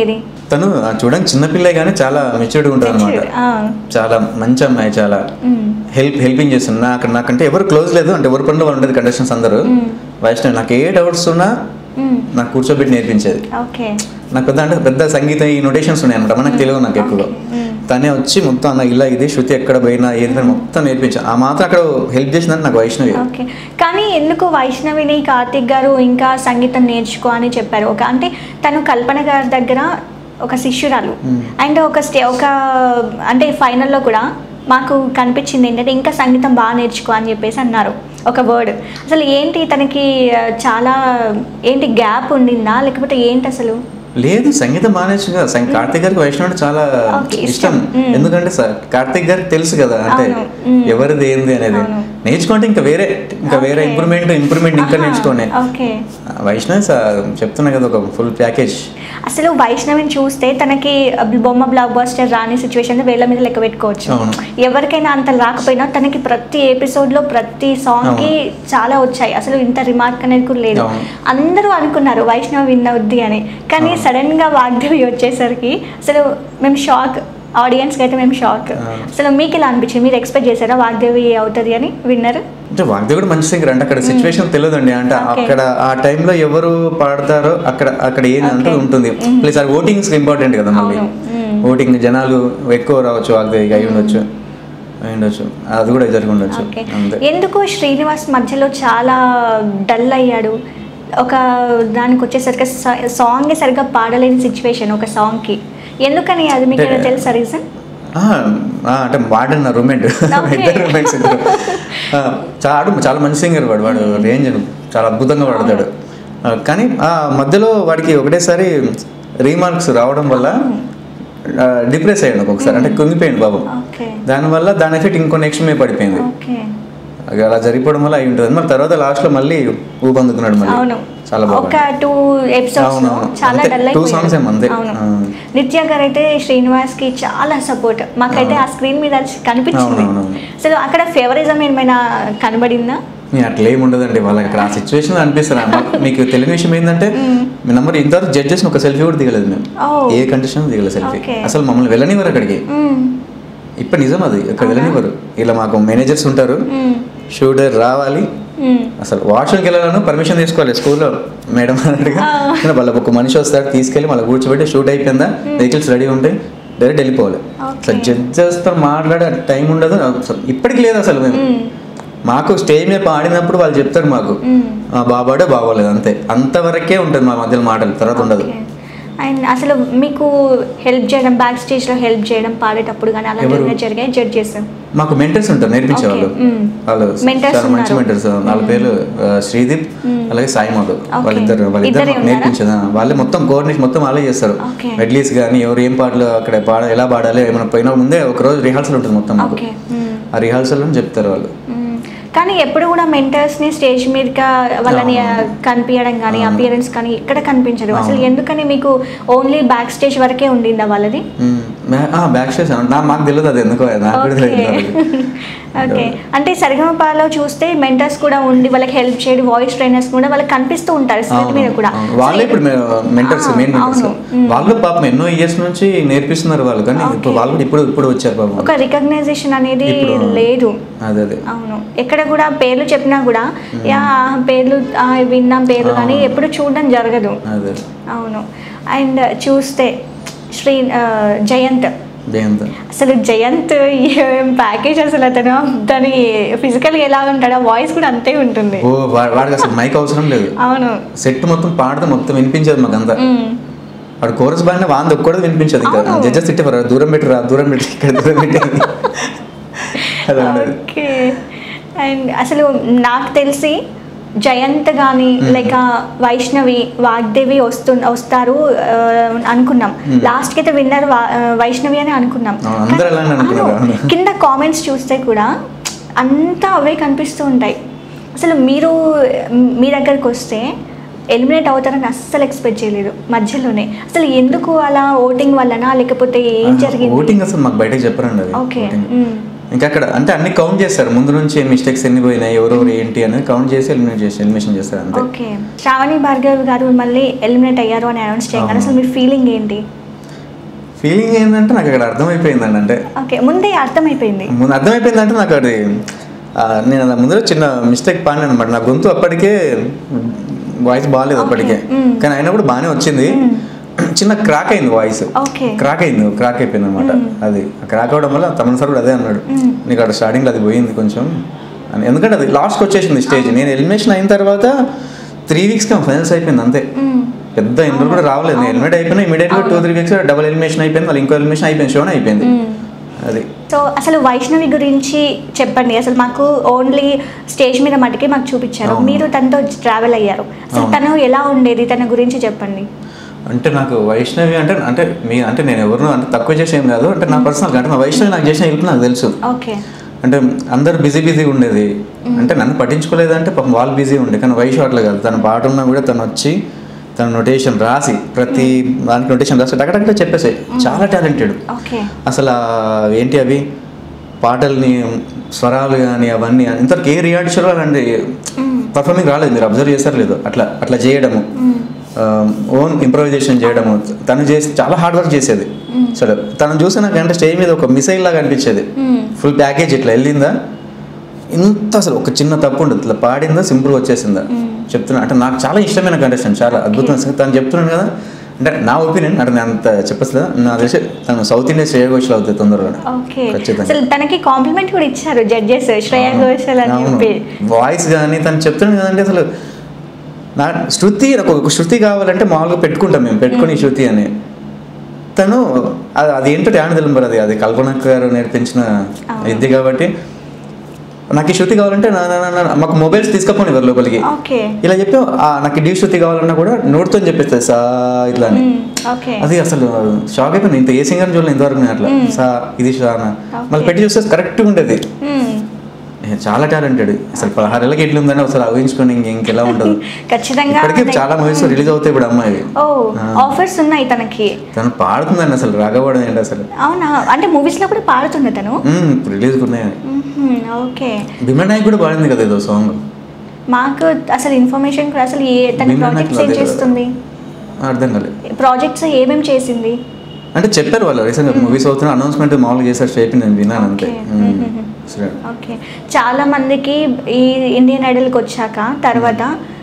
తను ఆ, చూడడానికి చిన్నపిల్లే కానీ చాలా మెచ్యూర్డ్గా ఉంటుంది అనమాట ఆ, చాలా మంచి అమ్మాయి చాలా మ్, హెల్ప్ హెల్పింగ్ చేస్తుంది నాకు నాకంటే ఎవరు క్లోజ్ లేదు అంటే ఎవరి పనులు వాళ్ళు ఉండేది కండిషన్స్ అందరూ మ్, వైష్ణవి నాకు ఏ డౌట్స్ ఉన్నా మ్, నాకు కూర్చోబెట్టి నేర్పించేది ఓకే నాకు పెద్ద అంటే పెద్ద సంగీతం ఈ నొటేషన్స్ ఉన్నాయి అనమాట మనకు తెలియదు నాకు ఎక్కువ ఓకే, మ్. తనే వచ్చి మొత్తం అన్న ఇలా ఇది శృతి ఎక్కడ పోయినా ఏది పోయినా మొత్తం నేర్పించాను ఆ మాత్రం అక్కడ హెల్ప్ చేసిందని నాకు వైష్ణవి ఓకే కానీ ఎందుకు వైష్ణవిని కార్తిక్ గారు ఇంకా సంగీతం నేర్చుకో అని చెప్పారు ఒక అంటే తను కల్పన గారి దగ్గర ఒక శిష్యురాలు మ్మ్. అండ్ ఒక స్టే ఒక అంటే ఫైనల్లో కూడా మాకు కనిపించింది ఏంటంటే ఇంకా సంగీతం బాగా నేర్చుకో అని చెప్పేసి అన్నారు ఒక వర్డ్ అసలు ఏంటి తనకి ఆ, చాలా ఏంటి గ్యాప్ ఉండిందా లేకపోతే ఏంటి అసలు లేదు సంగీతం మానేచ్చు కదా సంగీ- కార్తీక్ గారికి వైష్ణవ్ అంటే చాలా ఓకే, ఇష్టం ఇష్టం. మ్మ్. ఎందుకంటే సార్ కార్తీక్ గారికి తెలుసు కదా అంటే అవును. మ్మ్. ఎవరిది ఏంది అనేది అవును. నేర్చుకుంటే ఇంకా వేరే ఇంకా వేరే ఓకే. ఇంప్రూవ్మెంట్ ఇంప్రూవ్మెంట్ ఇంకా ఆహా, నేర్చుకోండి ఓకే వైష్ణవ్ సార్ చెప్తున్నా కదా ఒక ఫుల్ ప్యాకేజ్ అసలు వైష్ణవిని చూస్తే తనకి బొమ్మ బ్లాక్ బస్టర్ రాని సిచ్యువేషన్ వేళ్ళ మీద లెక్క పెట్టుకోవచ్చు అవును. ఎవరికైనా అంత రాకపోయినా తనకి ప్రతి ఎపిసోడ్ లో ప్రతి సాంగ్ కి చాలా వచ్చాయి అసలు ఇంత రిమార్క్ అనేది కూడా లేదు అవును. అందరూ అనుకున్నారు వైష్ణవ్ విన్ అవుద్ది అని కానీ అవును. సడన్ గా వాగ్దేవి వచ్చేసరికి అసలు మేము షాక్ ఆడియన్స్ కి అయితే మేము షాక్ అవును. అసలు మీకు ఇలా అనిపించింది మీరు ఎక్స్పెక్ట్ చేశారా వాగ్దేవి అవుతుంది అని విన్నర్ అంటే వాగ్దేవి కూడా మంచి సింగర్ అంటే అక్కడ సిచ్యువేషన్ తెలియదండి అంటే Okay. అక్కడ ఆ టైంలో ఎవరు పాడతారో అక్కడ అక్కడ ఏది అంటే Okay. ఉంటుంది Mm. ప్లస్ అది ఓటింగ్స్ ఇంపార్టెంట్ కదా మళ్ళీ అవును. Mm. ఓటింగ్ జనాలు ఎక్కువ రావచ్చు వాగ్దేవికి అయి ఉండొచ్చు అయి ఉండొచ్చు అది కూడా జరిగి ఉండొచ్చు ఓకే అంతే ఎందుకు శ్రీనివాస్ మధ్యలో చాలా డల్ అయ్యాడు ఒక దానికి వచ్చేసరికి సాంగ్ సరిగ్గా పాడలేని సిచ్యువేషన్ ఒక సాంగ్ కి ఎందుకని అది మీకు ఏమైనా అంటే- తెలుసా రీజన్ ఆ, ఆ, అంటే వాడిన రూమ్మేట్ Okay. ఇద్దరు రూమ్మేట్స్ ఇద్దరు ఆ, చాలా చాలా మంచి సింగర్ వాడు వాడు రేంజ్ చాలా అద్భుతంగా పాడతాడు ఆ, కానీ ఆ మధ్యలో వాడికి ఒకటేసారి రీమార్క్స్ రావడం వల్ల డిప్రెస్ అయ్యాడు ఒక్కొక్కసారి అంటే కుంగిపోయాడు బాబు ఓకే దానివల్ల దాని ఎఫెక్ట్ ఇంకో నెక్స్ట్ మీద పడిపోయింది ఓకే అది అలా జరిగిపోవడం వల్ల అయి ఉంటుంది మరి తర్వాత లాస్ట్లో మళ్ళీ ఊపందుకున్నాడు మళ్ళీ అవును చాలా ఒక బాగా టూ ఎపిసోడ్స్ అవును, అవును. చాలా అంతే. డల్ Two songs ఏమో అంతే. అవును ఆ. నిత్య గారు అయితే శ్రీనివాస్ కి చాలా సపోర్ట్ మాకైతే ఆ స్క్రీన్ మీద అది కనిపించింది అవును, అవును, అసలు అక్కడ ఫేవరిజం ఏమైనా కనబడిందా మీ అట్లా ఏమి ఉండదండి వాళ్ళకి అక్కడ ఆ సిచ్యువేషన్ అనిపిస్తారు అమ్మ, మీకు తెలియని విషయం ఏంటంటే మీ నంబర్ ఇంతవరకు జడ్జెస్ ఒక సెల్ఫీ కూడా దిగలేదు మేము Oh. ఏ కండిషన్ దిగలేదు సెల్ఫీ Okay. అసలు మమ్మల్ని వెళ్ళనివ్వరు అక్కడికి మ్మ్. ఇప్పుడు నిజం అది అక్కడ వెళ్ళనివ్వరు ఇలా మాకు మేనేజర్స్ ఉంటారు మ్మ్. షూటర్ రావాలి మ్మ్. అసలు వాష్రూమ్కి వెళ్ళాలను పర్మిషన్ తీసుకోవాలి స్కూల్లో మేడం అన్నట్టుగా Ah. వాళ్ళకి ఒక మనిషి వస్తాడు తీసుకెళ్ళి మళ్ళీ కూర్చోబెట్టి షూట్ అయిపోయిందా వెహికల్స్ రెడీ ఉంటాయి డైరెక్ట్ వెళ్ళిపోవాలి Okay. అసలు జడ్జెస్తో మాట్లాడే టైం ఉండదు అసలు ఇప్పటికి లేదు అసలు మేము మ్మ్. మాకు స్టేజ్ మీద పాడినప్పుడు వాళ్ళు చెప్తారు మాకు మ్మ్. ఆ బాబాడే బాగోలేదు అంతే అంతవరకే ఉంటుంది మా మధ్యలో మాటలు తర్వాత ఉండదు ఓకే. అండ్ అసలు మీకు హెల్ప్ చేయడం బ్యాక్ స్టేజ్ లో హెల్ప్ చేయడం పాడేటప్పుడు కానీ ఎవరు? అలాంటివి జరిగాయి జడ్జెస్ మాకు మెంటర్స్ ఉంటారు నేర్పించే వాళ్ళు Okay. మ్మ్. వాళ్ళు Mentors చాలా మంచి ఉన్నారు. మెంటర్స్ వాళ్ళ పేరు ఆ, శ్రీదీప్ అలాగే సాయి మాధవ్ Okay. వాళ్ళిద్దరు వాళ్ళిద్దరు ఇద్దరే మాకు ఉన్నారా? నేర్పించేది ఆ, వాళ్ళే మొత్తం కోఆర్డినేషన్ మొత్తం వాళ్ళే చేస్తారు Okay. మెడ్లీస్ కానీ ఎవరు ఏం పాటలు అక్కడ పాడ ఎలా పాడాలి ఏమైనా పోయినా ముందే ఒక రోజు రిహార్సల్ ఉంటుంది మొత్తం మాకు ఓకే మ్మ్. ఆ రిహార్సల్ చెప్తారు వాళ్ళు మ్మ్. కానీ ఎప్పుడు కూడా మెంటర్స్ ని స్టేజ్ మీదగా వాళ్ళని అవును. కనిపించడం కానీ అవును. అపియరెన్స్ కానీ ఎక్కడ కనిపించరు అసలు అవును. ఎందుకని మీకు ఓన్లీ బ్యాక్ స్టేజ్ వరకే ఉండిందా వాళ్ళది బ్యాక్ స్టేజ్ నా మాకు తెలియదు అది ఎందుకో నాకు కూడా ఓకే తెలియదు ఓకే అంటే సరిగమపాలో చూస్తే మెంటర్స్ కూడా ఉండి వాళ్ళకి హెల్ప్ చేయడం వాయిస్ ట్రైనర్స్ కూడా వాళ్ళకి కనిపిస్తూ ఉంటారు స్క్రీన్ అవును, మీద కూడా అవును. వాళ్ళే ఇప్పుడు మెంటర్స్ ఆ, మెయిన్ మెంటర్స్ అవును. మ్మ్. వాళ్ళు పాపం ఎన్నో ఇయర్స్ నుంచి నేర్పిస్తున్నారు వాళ్ళు కానీ ఇప్పుడు Okay. వాళ్ళు కూడా ఇప్పుడు ఇప్పుడు వచ్చారు పాపం ఒక రికగ్నైజేషన్ అనేది ఇప్పుడు- లేదు అదే అదే అవును ఎక్కడ కూడా పేర్లు చెప్పినా కూడా యా పేర్లు ఆ, విన్నాం పేర్లు కానీ అవును. ఎప్పుడు చూడడం జరగదు అదే అవును అండ్ చూస్తే శ్రీ ఆ, జయంత్ జయంత్ అసలు జయంత్ ఏం ప్యాకేజ్ అసలు అతను దాని ఫిజికల్గా ఎలా ఉంటాడో వాయిస్ కూడా అంతే ఉంటుంది ఓ వా- వాడికి అసలు మైక్ అవసరం లేదు అవును సెట్ మొత్తం పాడితే మొత్తం వినిపించదు మాకు అంతా మ్మ్. వాడు కోరస్ బాగా వాంది ఒక్కడో వినిపించదు ఇంకా అవును. జడ్జెస్ తిట్టేవారు దూరం పెట్టరా దూరం పెట్టి ఇక్కడ దూరం పెట్టి అలా ఉండదు ఓకే అండ్ అసలు నాకు తెలిసి జయంత్ కానీ లేక వైష్ణవి వాగ్దేవి వస్తు వస్తారు ఆ, అనుకున్నాం లాస్ట్కి అయితే విన్నర్ వైష్ణవి అని అనుకున్నాం అవును, అందరూ అలానే అనుకున్నారు, అవును. అవును. కింద కామెంట్స్ చూస్తే కూడా అంతా అవే కనిపిస్తూ ఉంటాయి అసలు మీరు మీ దగ్గరికి వస్తే ఎలిమినేట్ అవుతారని అస్సలు ఎక్స్పెక్ట్ చేయలేదు మధ్యలోనే అసలు ఎందుకు అలా ఓటింగ్ వల్లనా లేకపోతే ఏం జరిగింది ఓటింగ్ అసలు మాకు బయటకు చెప్పరండి అది ఓకే voting. మ్మ్. ఇంకా అక్కడ అంటే అన్ని కౌంట్ చేస్తారు ముందు నుంచి మిస్టేక్స్ ఎన్ని పోయినాయి ఎవరెవరు ఏంటి అనేది కౌంట్ చేసి ఎలిమినేట్ చేసి ఎలిమినేషన్ చేస్తారు అంతే ఓకే శ్రావణి భార్గవి గారు మళ్ళీ ఎలిమినేట్ అయ్యారు అని అనౌన్స్ చేయగానే అవును. అసలు మీ ఫీలింగ్ ఏంటి ఫీలింగ్ ఏంటంటే నాకు అక్కడ అర్థమైపోయిందండి అంటే ఓకే ముందే అర్థమైపోయింది ముందు అర్థమైపోయిందంటే నాకు అది ఆ, నేను అలా ముందు చిన్న మిస్టేక్ పాడినాను అనమాట నా గొంతు అప్పటికే వాయిస్ బాగాలేదు అప్పటికే Mm. కానీ అయినా కూడా బాగానే వచ్చింది చిన్న క్రాక్ అయింది వాయిస్ ఓకే క్రాక్ అయింది క్రాక్ అయిపోయింది అనమాట అది క్రాక్ అవడం వల్ల తమన్ సార్ కూడా అదే అన్నాడు Mm. నీకు అక్కడ స్టార్టింగ్లో అది పోయింది కొంచెం అని ఎందుకంటే అది లాస్ట్కి వచ్చేసింది స్టేజ్ నేను ఎలిమినేషన్ అయిన తర్వాత త్రీ వీక్స్కి ఫైనల్స్ అయిపోయింది అంతే పెద్ద ఇంటర్ కూడా రావలేదు నేను ఎలిమినేట్ అయిపోయినా ఇమీడియట్గా two three weeks double elimination అయిపోయింది మళ్ళీ ఇంకో ఎలిమినేషన్ అయిపోయింది షోనే అయిపోయింది అది సో అసలు వైష్ణవి గురించి చెప్పండి అసలు మాకు ఓన్లీ స్టేజ్ మీద మటుకే మాకు చూపించారు అవును. మీరు తనతో ట్రావెల్ అయ్యారు అసలు అవును. తను ఎలా ఉండేది తన గురించి చెప్పండి అంటే నాకు వైష్ణవి అంటే అంటే మీ అంటే నేను ఎవరినో అంటే తక్కువ చేసి ఏం కాదు అంటే నా పర్సనల్ అంటే నా వైష్ణవి నాకు చేసిన హెల్ప్ నాకు తెలుసు ఓకే అంటే అందరు బిజీ బిజీ ఉండేది అంటే నన్ను పట్టించుకోలేదంటే పాపం వాళ్ళు బిజీ ఉండే కానీ వైషు అట్లా కాదు తన పాట ఉన్నా కూడా తను వచ్చి తన నొటేషన్ రాసి ప్రతి దానికి నొటేషన్ రాసి టకటక చెప్పేసి చాలా టాలెంటెడ్ ఓకే అసలు ఆ ఏంటి అవి పాటల్ని స్వరాలు కానీ అవన్నీ ఇంతవరకు ఏ రియాలిటీ షోలో అలాంటి పర్ఫార్మింగ్ రాలేదు మీరు అబ్జర్వ్ చేశారు లేదు అట్లా అట్లా చేయడము ఓన్ ఇంప్రవైజేషన్ చేయడము తను చేసి చాలా హార్డ్ వర్క్ చేసేది సరే తను చూసి నాకు అంటే స్టేజ్ మీద ఒక మిసైల్ లాగా అనిపించేది ఫుల్ ప్యాకేజ్ ఇట్లా వెళ్ళిందా ఇంత అసలు ఒక చిన్న తప్పు ఉండదు ఇట్లా పాడిందా సింపుల్గా వచ్చేసిందా చెప్తున్నా అంటే నాకు చాలా ఇష్టమైన కంటెస్టెంట్ చాలా అద్భుతమైన సంగతి. తను చెప్తున్నాను కదా అంటే నా ఒపీనియన్ అంటే నేను అంత చెప్పచ్చు నా తెలిసి తను సౌత్ ఇండియా శ్రేయ ఘోషల్ అవుతుంది తొందరగా ఓకే ఖచ్చితంగా. అసలు తనకి కాంప్లిమెంట్ కూడా ఇచ్చారు జడ్జెస్ శ్రేయా ఘోషల్ అని చెప్పి వాయిస్ కానీ తను చెప్తున్నాను కదండి అసలు నా శృతి నాకు ఒక శృతి కావాలంటే మామూలుగా పెట్టుకుంటాం మేము పెట్టుకుని ఈ శృతి అని తను అది అది ఏంటో టాలెంట్ తెలియదు అది అది కల్పన గారు నేర్పించిన అవును. ఇది కాబట్టి నాకు ఈ శృతి కావాలంటే నా- నా- నా- నా- మాకు మొబైల్స్ తీసుకపోని ఎవరు లోపలికి ఓకే ఇలా చెప్పి ఆ, నాకు డీ శృతి కావాలన్నా కూడా నోటితో చెప్పేస్తుంది సా ఇట్లా అని ఓకే అది అసలు షాక్ అయిపోయింది ఇంత ఏ సింగర్ చూడలేదు ఇంతవరకు నేను అట్లా సా ఇది షా అన్న. మళ్ళీ పెట్టి చూస్తే కరెక్ట్గా ఉండేది ఏ, చాలా టాలెంటెడ్ అసలు పదహారేళ్ళకి ఎట్లా ఉందని ఒకసారి ఊహించుకొని ఇంక ఇంకెలా ఉండదు ఖచ్చితంగా ఇప్పటికీ చాలా మూవీస్ రిలీజ్ అవుతాయి ఇప్పుడు అమ్మాయి ఓ ఆ. ఆఫర్స్ ఉన్నాయి తనకి తను పాడుతుందండి అసలు రాగపడదు ఏంటి అసలు అవునా అంటే మూవీస్ లో కూడా పాడుతుంది తను మ్మ్, ఇప్పుడు రిలీజ్ ఉన్నాయి మ్మ్హ్మ్, ఓకే భీమా నాయక్ కూడా పాడింది కదా ఏదో సాంగ్ మాకు అసలు ఇన్ఫర్మేషన్ కూడా అసలు ఏ తన నిన్న ప్రాజెక్ట్స్ నాకు ఏం అదే చేస్తుంది అర్థం కాలేదు ప్రాజెక్ట్స్ ఏమేమి చేసింది అంటే చెప్పారు వాళ్ళు రీసెంట్ మూవీస్ అవుతున్న అనౌన్స్మెంట్ మామూలుగా చేశారు చెప్పి నేను విన్నాను అంతే Okay. మ్మ్. మ్మ్. సరే. ఓకే చాలా మందికి ఈ ఇండియన్ ఐడల్కి వచ్చాక తర్వాత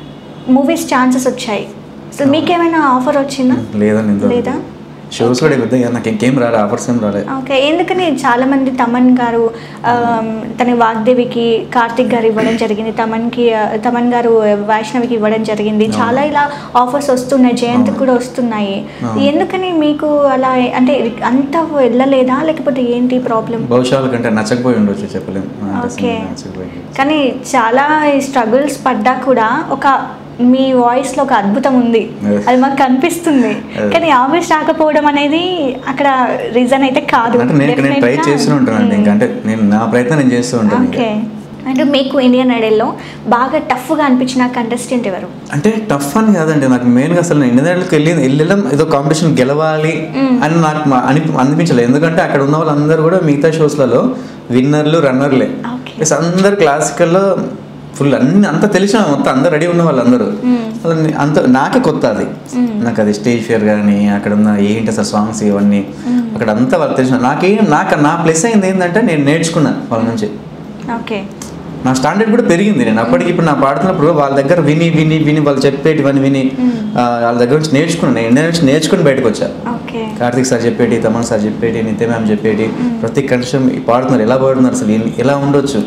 మూవీస్ ఛాన్సెస్ వచ్చాయి అసలు మీకేమైనా ఆఫర్ వచ్చిందా లేదండి ఇంతవరకు. లేదా షోస్ కూడా పెద్ద నాకు ఇంకేం రాలే ఆఫర్స్ ఏం రాలే ఓకే ఎందుకని చాలా మంది తమన్ గారు ఆమ్, తన వాగ్దేవికి కార్తిక్ గారు ఇవ్వడం జరిగింది తమన్కి ఆ, తమన్ గారు వైష్ణవికి ఇవ్వడం జరిగింది చాలా ఇలా ఆఫర్స్ వస్తున్నాయి జయంత్కి కూడా వస్తున్నాయి అవును. ఎందుకని మీకు అలా అంటే అంత వెళ్ళలేదా లేకపోతే ఏంటి ప్రాబ్లం బహుశా కంటే నచ్చకపోయి ఉండొచ్చు చెప్పలేము అంటే ఓకే. నచ్చకపోయి కానీ చాలా స్ట్రగుల్స్ పడ్డా కూడా ఒక మీ వాయిస్ లో ఒక అద్భుతం ఉంది Yes. అది మాకు కనిపిస్తుంది Yes. కానీ ఆఫీస్ రాకపోవడం అనేది అక్కడ రీజన్ అయితే కాదు అంటే నేను నేను ట్రై Definitely- చేస్తూ ఉంటానండి ఇంకా అంటే నేను నా ప్రయత్నం నేను చేస్తూ ఉంటాను ఇంకా. ఓకే అంటే మీకు ఇండియన్ ఐడల్లో బాగా టఫ్గా అనిపించిన కంటెస్టెంట్ ఎవరు అంటే టఫ్ అని కాదండి నాకు మెయిన్గా అసలు నేను ఇండియన్కి వెళ్ళి వెళ్ళడం ఏదో కాంపిటీషన్ గెలవాలి అని నాకు మా- అని అనిపించలేదు ఎందుకంటే అక్కడ ఉన్న వాళ్ళందరూ కూడా మిగతా షోస్లలో విన్నర్లు రన్నర్లే ఓకే ప్లస్ అందరు క్లాసికల్లో ఫుల్ అన్ని అంత తెలిసిన మొత్తం అందరు రెడీ ఉన్న వాళ్ళందరూ అసలు నే- అంత నాకే కొత్త అది నాకు అది స్టేజ్ ఫియర్ కానీ అక్కడ ఉన్న ఏంటి అసలు సాంగ్స్ ఇవన్నీ అక్కడ అంతా వాళ్ళకి తెలిసిన నాకేం నాకు నా ప్లస్ అయింది ఏంటంటే నేను నేర్చుకున్నా వాళ్ళ నుంచి ఓకే నా స్టాండర్డ్ కూడా పెరిగింది నేను అప్పటికి ఇప్పుడు నా పాడుతున్నప్పుడు వాళ్ళ దగ్గర విని విని విని వాళ్ళు చెప్పేటివన్నీ విని ఆ, వాళ్ళ దగ్గర నుంచి నేర్చుకున్నాను నేను ఇండియా నుంచి నేర్చుకుని బయటకు వచ్చా ఓకే కార్తిక్ సార్ చెప్పేటి తమన్ సార్ చెప్పేటి నిత్య మ్యామ్ చెప్పేటి ప్రతి కండిషన్ పాడుతున్నారు ఎలా పాడుతున్నారు అసలు ఎన్ని- ఎలా ఉండొచ్చు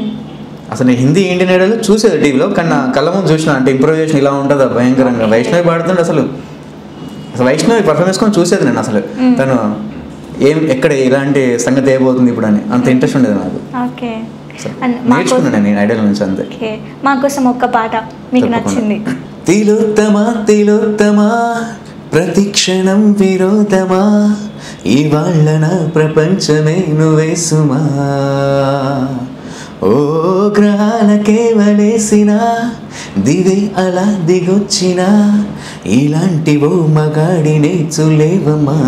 అసలు నేను హిందీ ఇండియన్ ఐడల్ చూసేది టీవీలో కానీ నా కళ్ళ ముందు చూసిన అంటే ఇంప్రూవైజేషన్ ఇలా ఉంటుందా భయంకరంగా వైష్ణవి పాడుతుంటే అసలు అసలు వైష్ణవి పర్ఫార్మెన్స్ కొని చూసేది నేను అసలు తను ఏం ఎక్కడ ఎలాంటి సంగతి ఏబోతుంది ఇప్పుడు అని అంత ఇంట్రెస్ట్ ఉండేది నాకు ఓకే అసలు అండ్ మా కోసం నేర్చుకున్నాను నేను ఐడల్ నుంచి అంతే ఓకే మా కోసం ఒక్క పాట మీకు తప్పకుండా. నచ్చింది తిలోత్తమా తిలోత్తమా ప్రతి క్షణం విరోధమా ఇవాళ్ళ నా ప్రపంచమే నువ్వే సుమా ఓ గ్రహాలకే వలేసిన దివే అలా దిగొచ్చిన ఇలాంటి ఓ మగాడినే చులేవమ్మా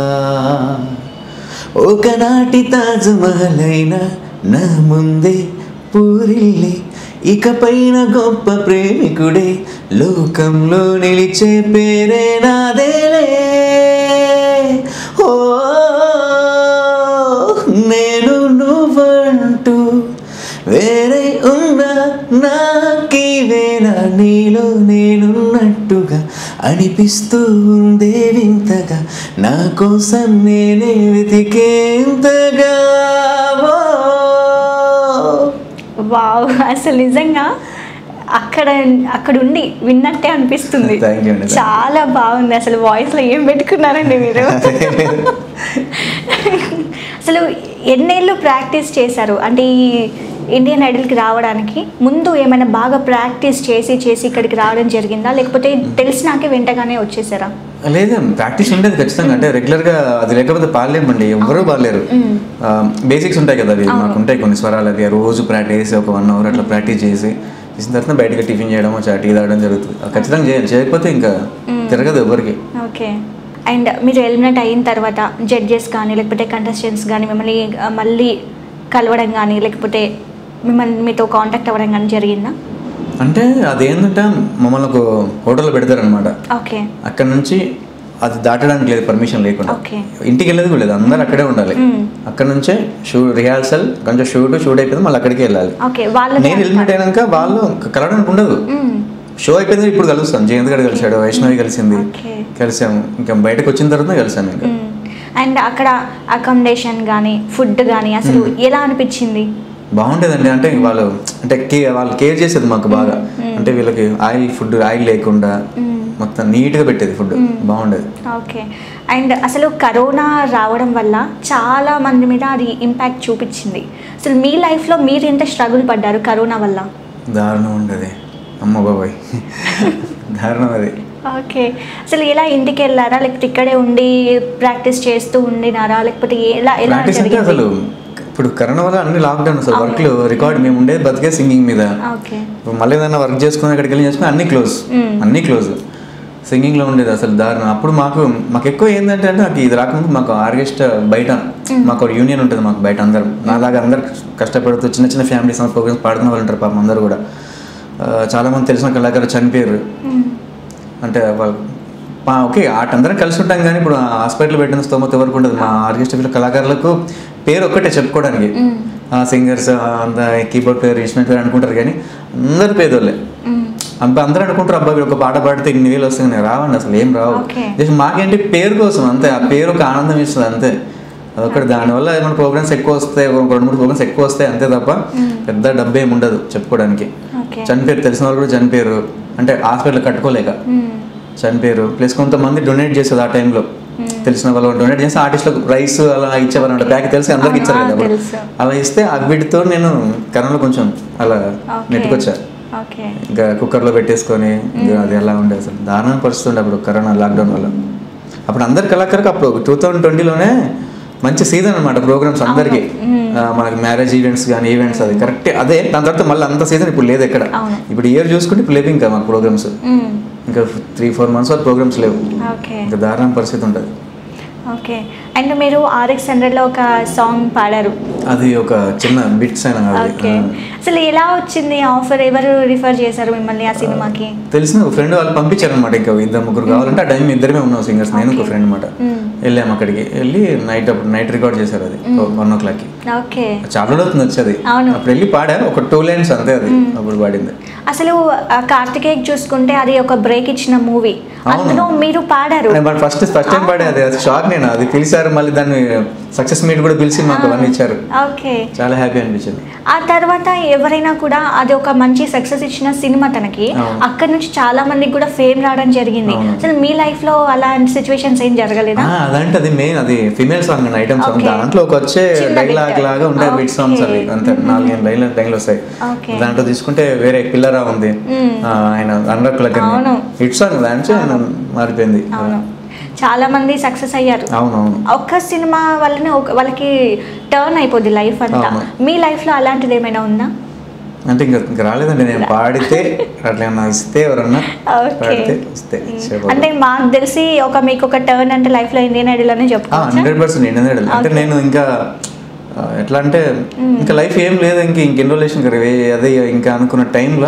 ఒకనాటి తాజ్మహల్ అయినా నా ముందే పూరిల్లే ఇకపైన గొప్ప ప్రేమికుడే లోకంలో నిలిచే పేరే నాదేలే ఓ అనిపిస్తూ ఉందే వింతగా నా కోసం నేనే వెతికేంతగా ఓ. వావ్ అసలు నిజంగా అక్కడ అక్కడ ఉండి విన్నట్టే అనిపిస్తుంది Thank you అండి. చాలా బాగుంది అసలు వాయిస్ లో ఏం పెట్టుకున్నారండి మీరు అసలు ఎన్నేళ్ళు ప్రాక్టీస్ చేశారు అంటే ఈ ఇండియన్ ఐడల్కి రావడానికి ముందు ఏమైనా బాగా ప్రాక్టీస్ చేసి చేసి ఇక్కడికి రావడం జరిగిందా లేకపోతే తెలిసినాకే వెంటగానే వచ్చేసారా లేదు ప్రాక్టీస్ ఉండేది ఖచ్చితంగా అంటే రెగ్యులర్గా అది లేకపోతే పాడలేమండి ఎవరూ పాడలేరు బేసిక్స్ ఉంటాయి కదా అవి మాకు ఉంటాయి కొన్ని స్వరాలు అవి రోజు ప్రాక్టీస్ చేసి ఒక వన్ అవర్ అట్లా ప్రాక్టీస్ చేసి చేసిన తర్వాత బయటకి టిఫిన్ చేయడం చా టీ తాగడం జరుగుతుంది అది ఖచ్చితంగా చేయాలి చేయకపోతే ఇంకా తిరగదు ఎవరికి ఓకే అండ్ మీరు ఎలిమినేట్ అయిన తర్వాత జడ్జెస్ కానీ లేకపోతే కంటెస్టెంట్స్ కానీ మిమ్మల్ని ఆ, మళ్ళీ కలవడం కానీ లేకపోతే మిమ్మల్ని మీతో కాంటాక్ట్ అవ్వడం కానీ జరిగిందా అంటే అదేంటంటే మమ్మల్ని ఒక హోటల్లో పెడతారనమాట ఓకే అక్కడ నుంచి అది దాటడానికి లేదు పర్మిషన్ లేకుండా ఓకే ఇంటికి వెళ్ళేది కూడా లేదు అందరు అక్కడే ఉండాలి మ్మ్. అక్కడ నుంచే షూ రిహార్సల్ కొంచెం షూట్ షూట్ అయిపోయింది మళ్ళీ అక్కడికి వెళ్ళాలి ఓకే వాళ్ళు నేను ఎలిమినేట్ అయినాక వాళ్ళు కలవడానికి ఉండదు షో అయిపోయింది ఇప్పుడు కలుస్తాం జయంత్ గడ్ కలిసాడు వైష్ణవి కలిసింది ఓకే కలిసాము ఇంకా బయటకు వచ్చిన తర్వాత కలిసాము ఇంకా అండ్ అక్కడ అకామిడేషన్ కానీ ఫుడ్ కానీ అసలు ఎలా అనిపించింది బాగుండేదండి అంటే వాళ్ళు అంటే కే వాళ్ళు కేర్ చేసేది మాకు బాగా అంటే వీళ్ళకి ఆయిల్ ఫుడ్ ఆయిల్ లేకుండా మొత్తం నీట్గా పెట్టేది ఫుడ్ బాగుండేది ఓకే అండ్ అసలు కరోనా రావడం వల్ల చాలా మంది మీద అది ఇంపాక్ట్ చూపించింది అసలు మీ లైఫ్లో మీరు ఎంత స్ట్రగుల్ పడ్డారు కరోనా వల్ల దారుణం ఉండేది అమ్మ బాబాయ్ దారుణం అది ఓకే అసలు ఎలా ఇంటికి వెళ్ళారా లేకపోతే ఇక్కడే ఉండి ప్రాక్టీస్ చేస్తూ ఉండినారా లేకపోతే ఎలా ఎలా ప్రాక్టీస్ అంటే జరిగింది అసలు ఇప్పుడు కరోనా వల్ల అన్ని లాక్డౌన్ అసలు వర్క్లు రికార్డ్ మేము ఉండేది బతికే సింగింగ్ మీద ఓకే ఇప్పుడు మళ్ళీ ఏదైనా వర్క్ చేసుకుని అక్కడికి వెళ్ళి చేసుకుని అన్ని క్లోజ్ మ్మ్. అన్ని క్లోజ్ సింగింగ్లో ఉండేది అసలు దారుణం అప్పుడు మాకు మాకు ఎక్కువ ఏంటంటే అంటే నాకు ఇది రాకముందు మాకు ఆర్కెస్ట్ బయట మాకు ఒక యూనియన్ ఉంటుంది మాకు బయట అందరం నాలాగా అందరు కష్టపడుతూ చిన్న చిన్న ఫ్యామిలీస్ ప్రోగ్రామ్స్ పాడుతున్న వాళ్ళు ఉంటారు పాపం అందరూ కూడా ఆ, చాలా మంది తెలిసిన కళాకారులు చనిపోయారు అంటే వాళ్ళు మా ఓకే ఆట అందరం కలిసి ఉంటాం కానీ ఇప్పుడు హాస్పిటల్ పెట్టిన స్తోమత ఎవరికి ఉండదు మా ఆర్కెస్ట్రా కళాకారులకు పేరు ఒక్కటే చెప్పుకోవడానికి ఆ సింగర్స్ అంత కీబోర్డ్ ప్లేయర్ ఇన్స్ట్రుమెంట్ ప్లేయర్ అనుకుంటారు కానీ అందరు పేదోళ్ళే అంత అందరూ అనుకుంటారు అబ్బాయి ఒక పాట పాడితే ఇన్ని వేలు వస్తుంది రావండి అసలు ఏం రావు Okay. జస్ట్ మాకేంటి పేరు కోసం అంతే ఆ పేరు ఒక ఆనందం ఇస్తుంది అంతే అదొకటి దానివల్ల ఏమైనా ప్రోగ్రామ్స్ ఎక్కువ వస్తాయి ఒక రెండు మూడు ప్రోగ్రామ్స్ ఎక్కువ వస్తాయి అంతే తప్ప పెద్ద డబ్బు ఏమి ఉండదు చెప్పుకోవడానికి ఓకే చనిపోయారు తెలిసిన వాళ్ళు కూడా చనిపోయారు అంటే హాస్పిటల్ కట్టుకోలేక చనిపోయారు ప్లస్ కొంతమంది డొనేట్ చేసేది ఆ టైంలో తెలిసిన వాళ్ళు డొనేట్ చేసి ఆర్టిస్టులకు రైస్ అలా ఇచ్చేవారు ప్యాక్ తెలిసి అందరికి ఇచ్చారు కదా అప్పుడు. తెలుసు. అలా ఇస్తే ఆ వీటితో నేను కరోనాలో కొంచెం అలా Okay. నెట్టుకొచ్చా ఓకే ఇంకా కుక్కర్లో పెట్టేసుకొని ఇంకా అది ఎలా ఉండే అసలు దారుణం పరిస్థితి ఉండే అప్పుడు కరోనా లాక్డౌన్ వల్ల అప్పుడు అందరి కళాకారులకు అప్పుడు టూ థౌజండ్ ట్వంటీలోనే మంచి సీజన్ అనమాట ప్రోగ్రామ్స్ అందరికి మనకి మ్యారేజ్ ఈవెంట్స్ కానీ ఈవెంట్స్ అది కరెక్ట్ అదే దాని తర్వాత మళ్ళీ అంత సీజన్ ఇప్పుడు లేదు ఎక్కడ అవును. ఇప్పుడు ఇయర్ చూసుకుంటే ఇప్పుడు లేవు ఇంకా మాకు ప్రోగ్రామ్స్ ఇంకా త్రీ ఫోర్ మంత్స్ వరకు ప్రోగ్రామ్స్ లేవు ఓకే ఇంకా దారుణం పరిస్థితి ఉంటుంది ఓకే అండ్ మీరు ఆర్ఎక్స్ హండ్రెడ్లో ఒక సాంగ్ పాడారు అది ఒక చిన్న బిట్స్ అయినా అది ఓకే ఆ. అసలు ఎలా వచ్చింది ఆఫర్ ఎవరు రిఫర్ చేశారు మిమ్మల్ని ఆ సినిమాకి తెలిసిన ఒక ఫ్రెండ్ వాళ్ళు పంపించారనమాట ఇంకా ఇద్దరు ముగ్గురు కావాలంటే ఆ టైం ఇద్దరమే ఉన్నాం సింగర్స్ నేను ఒక ఫ్రెండ్ అనమాట వెళ్ళాము అక్కడికి వెళ్ళి నైట్ అప్పుడు నైట్ రికార్డ్ చేశారు అది వన్ ఓ క్లాక్కి ఓకే చాలా రోజులు అవుతుంది వచ్చేది అవును. అప్పుడు వెళ్ళి పాడా ఒక టూ లైన్స్ అంతే అది అప్పుడు పాడింది అసలు ఆ కార్తికేయ చూసుకుంటే అది ఒక బ్రేక్ ఇచ్చిన మూవీ అవును. అందులో మీరు పాడారు బట్ ఫస్ట్ ఫస్ట్ టైం పాడే అది అది షాక్ నేను అది పిలిచారు మళ్ళీ దాన్ని సక్సెస్ మీట్ కూడా పిలిచి మాకు అవన్నీ ఇచ్చారు ఓకే చాలా హ్యాపీ అనిపించింది ఆ తర్వాత ఎవరైనా కూడా అది ఒక మంచి సక్సెస్ ఇచ్చిన సినిమా తనకి అవును. అక్కడ నుంచి చాలా మందికి కూడా ఫేమ్ రావడం జరిగింది అవును. అసలు మీ లైఫ్ లో అలాంటి సిచ్యువేషన్స్ ఏం జరగలేదా ఆ, అదంటే అది మెయిన్ అది ఫిమేల్ సాంగ్ అండి ఐటమ్ సాంగ్ Okay. దాంట్లో ఒక వచ్చే చిన్న డైలాగ్ bit. లాగా ఉంటాయి బిట్ సాంగ్స్ అవి Okay. అంతే నాలుగైదు లైన్లు లైన్లు వస్తాయి Okay. దాంట్లో తీసుకుంటే వేరే పిల్లరా ఉంది Mm. ఆ, ఆయన అనురాగ్ కులకర్ణి అవును. హిట్ సాంగ్ దాంట్లో ఆయన మారిపోయింది అవును చాలా మంది సక్సెస్ అయ్యారు అవునవును ఒక్క సినిమా వల్లనే ఒక- వాళ్ళకి టర్న్ అయిపోద్ది లైఫ్ అంతా అవును. మీ లైఫ్ లో అలాంటిది ఏమైనా ఉందా అంటే ఇంకా ఇంకా రాలేదండి నేను పాడితే అట్లా ఏమన్నా ఇస్తే ఎవరన్నా Okay. పాడితే ఇస్తే ఇచ్చేవాళ్ళు. అంటే మాకు తెలిసి ఒక మీకు ఒక టర్న్ అంటే లైఫ్ లో ఇండియన్ ఐడల్ అనే చెప్పుకోవచ్చు హండ్రెడ్ పర్సెంట్ ఇండియన్ ఐడల్ అంటే Okay. నేను ఇంకా ఆ, ఎట్లా అంటే ఇంకా లైఫ్ ఏం లేదు ఇంక ఇంకెన్ని రోజులు వేసిన ఇంకా వే- అదే ఇంకా అనుకున్న టైంలో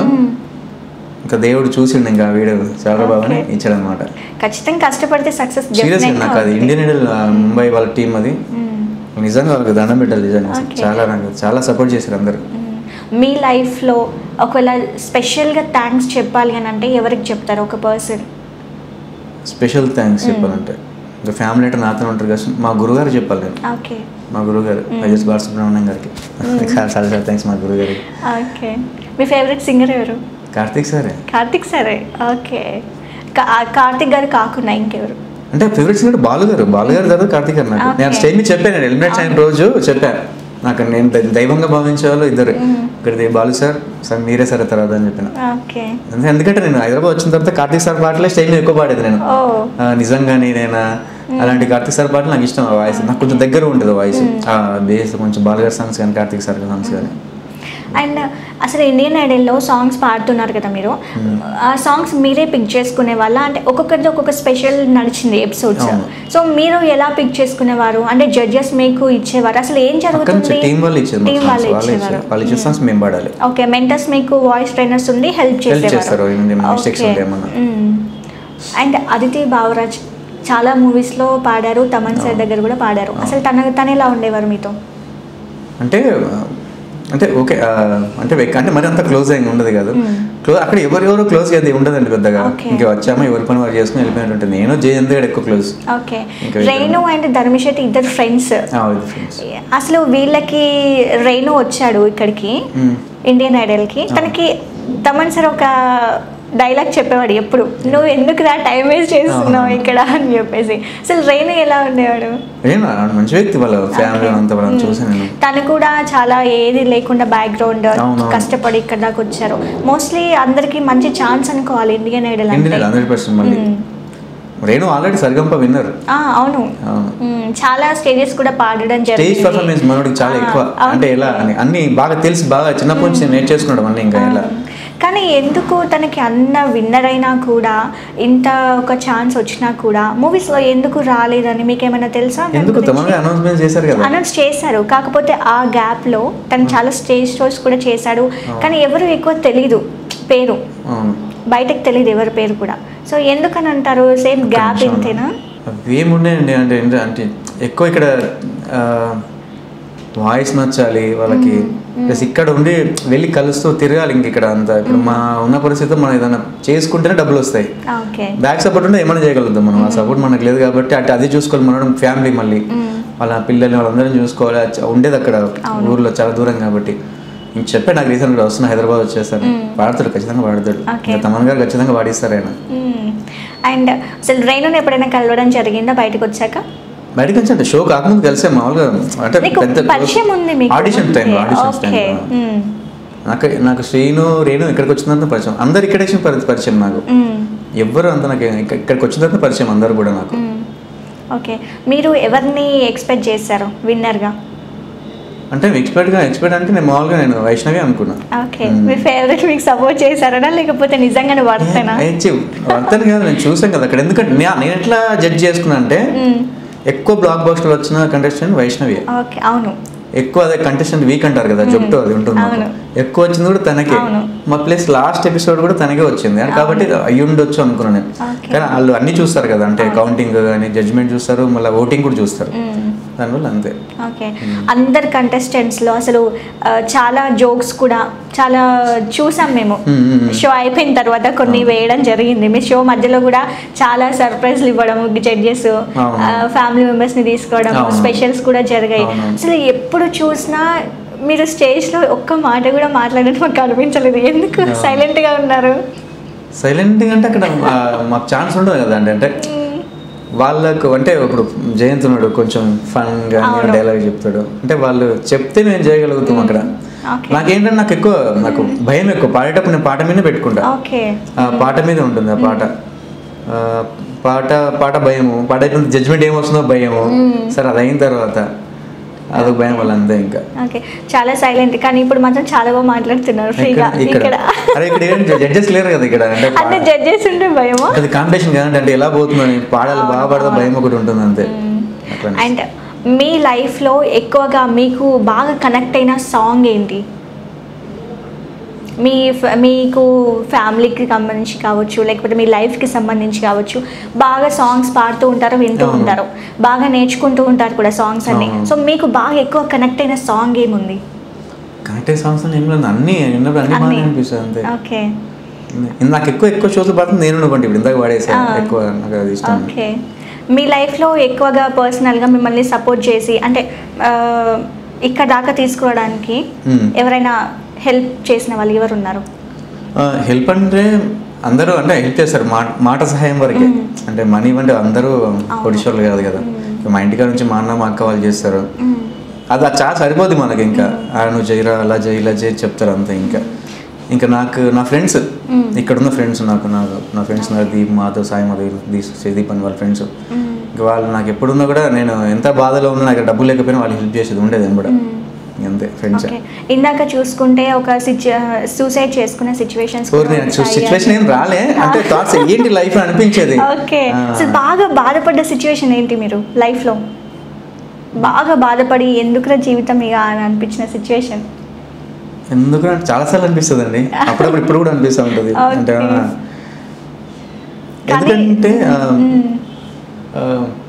ఇంకా దేవుడు చూసిండు ఇంకా ఆ వీడియో చాలా బాగానే ఇచ్చాడు అనమాట ఖచ్చితంగా కష్టపడితే సక్సెస్ సీరియస్ నాకు అది ఇండియన్ ఐడల్ ఆ, ముంబై వాళ్ళ టీం అది నిజంగా వాళ్ళకి దండం పెట్టాలి నిజంగా Okay. చాలా నాకు చాలా సపోర్ట్ చేశారు అందరు మీ లైఫ్లో ఒకవేళ స్పెషల్గా థ్యాంక్స్ చెప్పాలి అని అంటే ఎవరికి చెప్తారు ఒక పర్సన్ స్పెషల్ థ్యాంక్స్ చెప్పాలంటే ఇంకా ఫ్యామిలీ అంటే నాతో ఉంటారు కదా మా గురుగారు చెప్పాలి నేను ఓకే మా గురుగారు వైఎస్ బాలసుబ్రహ్మణ్యం గారికి చాలా చాలా థ్యాంక్స్ మా గురుగారికి ఓకే మీ ఫేవరెట్ సింగర్ ఎవరు కార్తీక్ సారే కార్తిక్ సరే ఓకే కా- కార్తిక్ గారు కాకుండా ఇంకెవరు అంటే ఫేవరెట్ సింగర్ బాలు గారు బాలు గారు తర్వాత కార్తీక్ గారు నాకు Okay. నేను స్టేజ్ మీద చెప్పాను నేను ఎలిమినేట్స్ అయిన రోజు చెప్పాను నాకు నేను దై- దైవంగా భావించే వాళ్ళు ఇద్దరు ఇక్కడ బాలు సార్ సార్ మీరే సార్ తర్వాత అని చెప్పాను ఓకే అంతే- ఎందుకంటే నేను హైదరాబాద్ వచ్చిన తర్వాత కార్తీక్ సార్ పాటలే స్టేజ్ మీద ఎక్కువ పాడేది నేను ఓ ఆ, నిజంగానే నేను అలాంటి కార్తీక్ సార్ పాటలు నాకు ఇష్టం వాయిస్ నాకు కొంచెం దగ్గర ఉంటుంది వాయిస్ బేస్ కొంచెం బాలగారి సాంగ్స్ కానీ కార్తీక్ సార్ సాంగ్స్ కానీ అండ్ అసలు ఇండియన్ ఐడల్లో సాంగ్స్ పాడుతున్నారు కదా మీరు ఆ సాంగ్స్ మీరే పిక్ చేసుకునే వాళ్ళ అంటే ఒక్కొక్కరిది ఒక్కొక్క స్పెషల్ నడిచింది ఎపిసోడ్స్ అవును. సో మీరు ఎలా పిక్ చేసుకునేవారు అంటే జడ్జెస్ మీకు ఇచ్చేవారు అసలు ఏం అక్కడ నుంచి జరుగుతుంది టీం వాళ్ళు ఇచ్చారు టీం మాకు వాళ్ళు songs. వాళ్ళే ఇచ్చేవారు ఇచ్చారు వాళ్ళు ఇచ్చే సాంగ్స్ మేము పాడాలి ఓకే మెంటర్స్ మీకు వాయిస్ ట్రైనర్స్ ఉండి హెల్ప్ చేస్తారు, చేసేవారు ఏమైనా mistakes ఉంటే ఏమన్నా. అండ్ అదితి బావరాజ్ చాలా మూవీస్ లో పాడారు తమన్ సార్ దగ్గర కూడా పాడారు అసలు తన తను ఎలా ఉండేవారు మీతో అంటే ఆ, అంటే ఓకే ఆ, అంటే వెక్- అంటే మరి అంత క్లోజ్ అయింది ఉండదు కాదు క్లోజ్ అక్కడ ఎవరెవరు క్లోజ్ అది ఉండదండి పెద్దగా Okay. ఇంకా వచ్చామా ఎవరి పని వారు చేసుకుని వెళ్ళిపోయినట్టు నేను జయంత్ గడ్ ఎక్కువ క్లోజ్ ఓకే ఇంకా ఇద్దరు. రేణు అండ్ ధర్మశెట్టి ఇద్దరు ఫ్రెండ్స్ ఫ్రెండ్స్ అసలు వీళ్ళకి రేణు వచ్చాడు ఇక్కడికి ఇండియన్ ఐడల్కి తనకి తమన్ సార్ ఒక డైలాగ్ చెప్పేవాడు ఎప్పుడు నువ్వు ఎందుకు రా టైం వేస్ట్ చేస్తున్నావు ఇక్కడ అని చెప్పేసి అసలు రేణు ఎలా ఉండేవాడు ఏం ఆవిడ మంచి వ్యక్తి వాళ్ళ ఫ్యామిలీ అంతా వాళ్ళని చూసాను నేను తను కూడా చాలా ఏది లేకుండా బ్యాక్గ్రౌండ్ అవునవును. కష్టపడి ఇక్కడ దాకా వచ్చారు మోస్ట్లీ అందరికి మంచి ఛాన్స్ అనుకోవాలి ఇండియన్ ఐడల్ అంటే ఇండియన్ హండ్రెడ్ పర్సెంట్ మళ్ళీ మ్మ్. రేణు ఆల్రెడీ సరిగంప విన్నర్ ఆ, అవును అవును మ్మ్. చాలా స్టేజెస్ కూడా పాడడం స్టేజ్ జరిగింది పర్ఫార్మెన్స్ మనోడికి చాలా ఆ, ఎక్కువ అవును. అంటే ఎలా అని అన్ని బాగా తెలిసి బాగా చిన్నప్పటి నుంచి నేర్చేసుకున్నాడు అన్నీ ఇంకా ఎలా కానీ ఎందుకు తనకి అన్న విన్నర్ అయినా కూడా ఇంత ఒక ఛాన్స్ వచ్చినా కూడా మూవీస్ లో ఎందుకు రాలేదని మీకు ఏమైనా తెలుసా దాని ఎందుకు గురించి? తమగా అనౌన్స్మెంట్ చేశారు కదా అనౌన్స్ చేశారు కాకపోతే ఆ గ్యాప్ లో తను చాలా స్టేజ్ షోస్ కూడా చేశాడు కానీ ఎవరు ఎక్కువ తెలీదు పేరు అవును బయటకు తెలియదు ఎవరి పేరు కూడా సో ఎందుకని అంటారు సేమ్ గ్యాప్ నిమిషం. ఇంతేనా అవి ఏమున్నాయండి అంటే ఏంటి- అంటే ఎక్కువ ఇక్కడ వాయిస్ నచ్చాలి వాళ్ళకి ప్లస్ ఇక్కడ ఉండి వెళ్ళి కలుస్తూ తిరగాలి ఇంక ఇక్కడ అంతా ఇప్పుడు మా ఉన్న పరిస్థితిలో మనం ఏదైనా చేసుకుంటేనే డబ్బులు వస్తాయి ఓకే బ్యాక్ సపోర్ట్ ఉంటే ఏమైనా చేయగలుగుతాం మనం ఆ సపోర్ట్ మనకు లేదు కాబట్టి అటు అది చూసుకోవాలి మనం ఫ్యామిలీ మళ్ళీ వాళ్ళ పిల్లల్ని వాళ్ళందరినీ చూసుకోవాలి అది చ- ఉండేది అక్కడ ఊర్లో చాలా దూరం కాబట్టి ఇంక చెప్పే నాకు రీసెంట్ కూడా వస్తున్నా హైదరాబాద్ వచ్చేస్తాను పాడతాడు ఖచ్చితంగా పాడతాడు Okay. ఇంకా తమన్ గారు ఖచ్చితంగా పాడిస్తారు ఆయన అండ్ అసలు రైనుని ఎప్పుడైనా కలవడం జరిగిందా బయటకు వచ్చాక బయటకు వచ్చి అంటే షో కాకముందు కలిసే మామూలుగా అంటే మీకు పరిచయం ఉంది మీకు audition time auditions okay time నాకు నాకు శ్రీను రేణు ఇక్కడికి వచ్చిన తర్వాత పరిచయం అందరు ఇక్కడ వచ్చిన పరి- పరిచయం నాకు ఎవ్వరు అంత నాకు ఇక్క- ఇక్కడికి వచ్చిన తర్వాత పరిచయం అందరు కూడా నాకు ఓకే మీరు ఎవరిని ఎక్స్పెక్ట్ చేశారు విన్నర్గా అంటే ఎక్స్పర్ట్గా ఎక్స్పర్ట్ అంటే నేను మామూలుగా నేను వైష్ణవి అనుకున్నా ఓకే మీ ఫేవరెట్ మీకు సపోర్ట్ చేశారా లేకపోతే నిజంగానే వర్తేనా వర్తని కాదు నేను చూసాను కదా అక్కడ ఎందుకంటే నే- నేను ఎట్లా జడ్జ్ చేసుకున్నా అంటే ఎక్కువ బ్లాక్ బాస్టర్ వచ్చిన కంటెస్టెంట్ వైష్ణవి ఓకే అవును ఎక్కువ అదే కంటెస్టెంట్ వీక్ అంటారు కదా జుట్టు అది ఉంటుంది మాకు. అవును. ఎక్కువ వచ్చింది కూడా తనకే అవును. మా ప్లస్ లాస్ట్ ఎపిసోడ్ కూడా తనకే వచ్చింది అండ్ కాబట్టి అయ్యి ఉండొచ్చు అనుకున్నాను నేను Okay. కానీ వాళ్ళు అన్ని చూస్తారు కదా అంటే కౌంటింగ్ కానీ జడ్జ్మెంట్ చూస్తారు మళ్ళీ ఓటింగ్ కూడా చూస్తారు దానివల్ల అంతే ఓకే అందరు కంటెస్టెంట్స్లో అసలు ఆ, చాలా జోక్స్ కూడా చాలా చూసాం మేము మ్మ్, మ్మ్, మ్మ్. షో అయిపోయిన తర్వాత కొన్ని వేయడం జరిగింది మీ షో మధ్యలో కూడా చాలా సర్ప్రైజ్లు ఇవ్వడం జడ్జెస్ అవును. ఫ్యామిలీ మెంబర్స్ని తీసుకోవడం అవును. స్పెషల్స్ కూడా జరిగాయి అవును. అసలు ఎప్పుడు చూసినా మీరు స్టేజ్లో ఒక్క మాట కూడా మాట్లాడడం మాకు అనిపించలేదు ఎందుకు అవును. సైలెంట్గా ఉన్నారు సైలెంట్ అంటే అక్కడ ఆ, మాకు ఛాన్స్ ఉండదు కదా అండి అంటే వాళ్ళకు అంటే ఇప్పుడు జయంత్ ఉన్నాడు కొంచెం ఫన్ గా అవును. డైలాగ్ చెప్తాడు అంటే వాళ్ళు చెప్తే మేము చేయగలుగుతాం అక్కడ ఓకే నాకేంటంటే నాకు ఎక్కువ నాకు భయం ఎక్కువ పాడేటప్పుడు నేను పాట మీదే పెట్టుకుంటా ఓకే ఆ పాట మీద ఉంటుంది ఆ పాట ఆ, పాట పాట భయము పాట అయిపోయిన జడ్జ్మెంట్ ఏమొస్తుందో భయము సరే అది అయిన తర్వాత అదొక భయం వల్ల అంతే ఇంకా ఓకే చాలా సైలెంట్ కానీ ఇప్పుడు మాత్రం చాలా బాగా మాట్లాడుతున్నారు ఫ్రీగా ఇక్కడ ఇక్కడ ఇక్కడ అరే ఇక్కడ ఏం జడ్జెస్ లేరు కదా ఇక్కడ అంటే అంటే పా- జడ్జెస్ ఉంటే భయమా అది కాంపిటీషన్ కదంటే అంటే ఎలా పోతుందని పాడాలి బాగా పాడదా భయం ఒకటి ఉంటుంది అంతే అట్లా అండ్ మీ లైఫ్లో ఎక్కువగా మీకు బాగా కనెక్ట్ అయిన సాంగ్ ఏంటి మీ ఫ- మీకు ఫ్యామిలీకి సంబంధించి కావచ్చు లేకపోతే మీ లైఫ్కి సంబంధించి కావచ్చు బాగా సాంగ్స్ పాడుతూ ఉంటారు వింటూ అవును. ఉంటారు బాగా నేర్చుకుంటూ ఉంటారు కూడా సాంగ్స్ అన్ని అవును. సో మీకు బాగా ఎక్కువ కనెక్ట్ అయిన సాంగ్ ఏముంది కనెక్ట్ సాంగ్స్ అని ఏం లేదు అన్ని విన్నప్పుడు అన్ని బాగా అన్ని. అనిపిస్తుంది అంతే ఓకే నాకు ఎక్కువ ఎక్కువ షోస్ పడుతుంది నేను అనుకోండి ఇప్పుడు ఇందాక వాడేసా ఆ. ఎక్కువ నాకు అది ఇష్టం ఓకే మీ లైఫ్లో ఎక్కువగా పర్సనల్గా మిమ్మల్ని సపోర్ట్ చేసి అంటే ఆ, ఇక్కడ దాకా తీసుకురావడానికి Hmm. ఎవరైనా హెల్ప్ చేసిన వాళ్ళు ఎవరు ఉన్నారు హెల్ప్ అంటే అందరూ అంటే హెల్ప్ చేస్తారు మాట మాట సహాయం వరకే అంటే మనీ అంటే అందరూ పొడిషోళ్ళు కాదు కదా మా ఇంటికాడ నుంచి మా అన్న మా అక్క వాళ్ళు చేస్తారు మ్మ్. అది అది చాలా సరిపోద్ది మనకి ఇంకా ఆ, నువ్వు చేయరా అలా చేయి ఇలా చేయి చెప్తారు అంతే ఇంకా ఇంకా నాకు నా ఫ్రెండ్స్ ఇక్కడ ఉన్న ఫ్రెండ్స్ నాకు నాకు నా ఫ్రెండ్స్ నాకు దీప్ మాధవ్ సాయి మాధవ్ దీప్ దీప్ అని వాళ్ళ ఫ్రెండ్స్ మ్మ్. ఇంకా వాళ్ళు నాకు ఎప్పుడున్నా కూడా నేను ఎంత బాధలో ఉన్నా నాకు డబ్బులు లేకపోయినా వాళ్ళు హెల్ప్ చేసేది ఉండేది కూడా అంతే ఫ్రెండ్స్ ఓకే ఇందాక చూసుకుంటే ఒక సిచ్యు సూసైడ్ చేసుకునే సిచ్యువేషన్స్ సిచ్యువేషన్ ఏం రాలే అంటే థాట్స్ ఏంటి లైఫ్ అనిపించేది ఓకే ఆ. అసలు బాగా బాధపడ్డ సిచ్యువేషన్ ఏంటి మీరు లైఫ్లో బాగా బాధపడి ఎందుకురా జీవితం ఇక అని అనిపించిన సిచ్యువేషన్ ఎందుకు అంటే చాలాసార్లు అనిపిస్తుంది అండి అప్పుడప్పుడు ఇప్పుడు కూడా అనిపిస్తూ ఉంటుంది Okay. అంటే ఆ, కానీ- ఎందుకంటే ఆ, ఆ,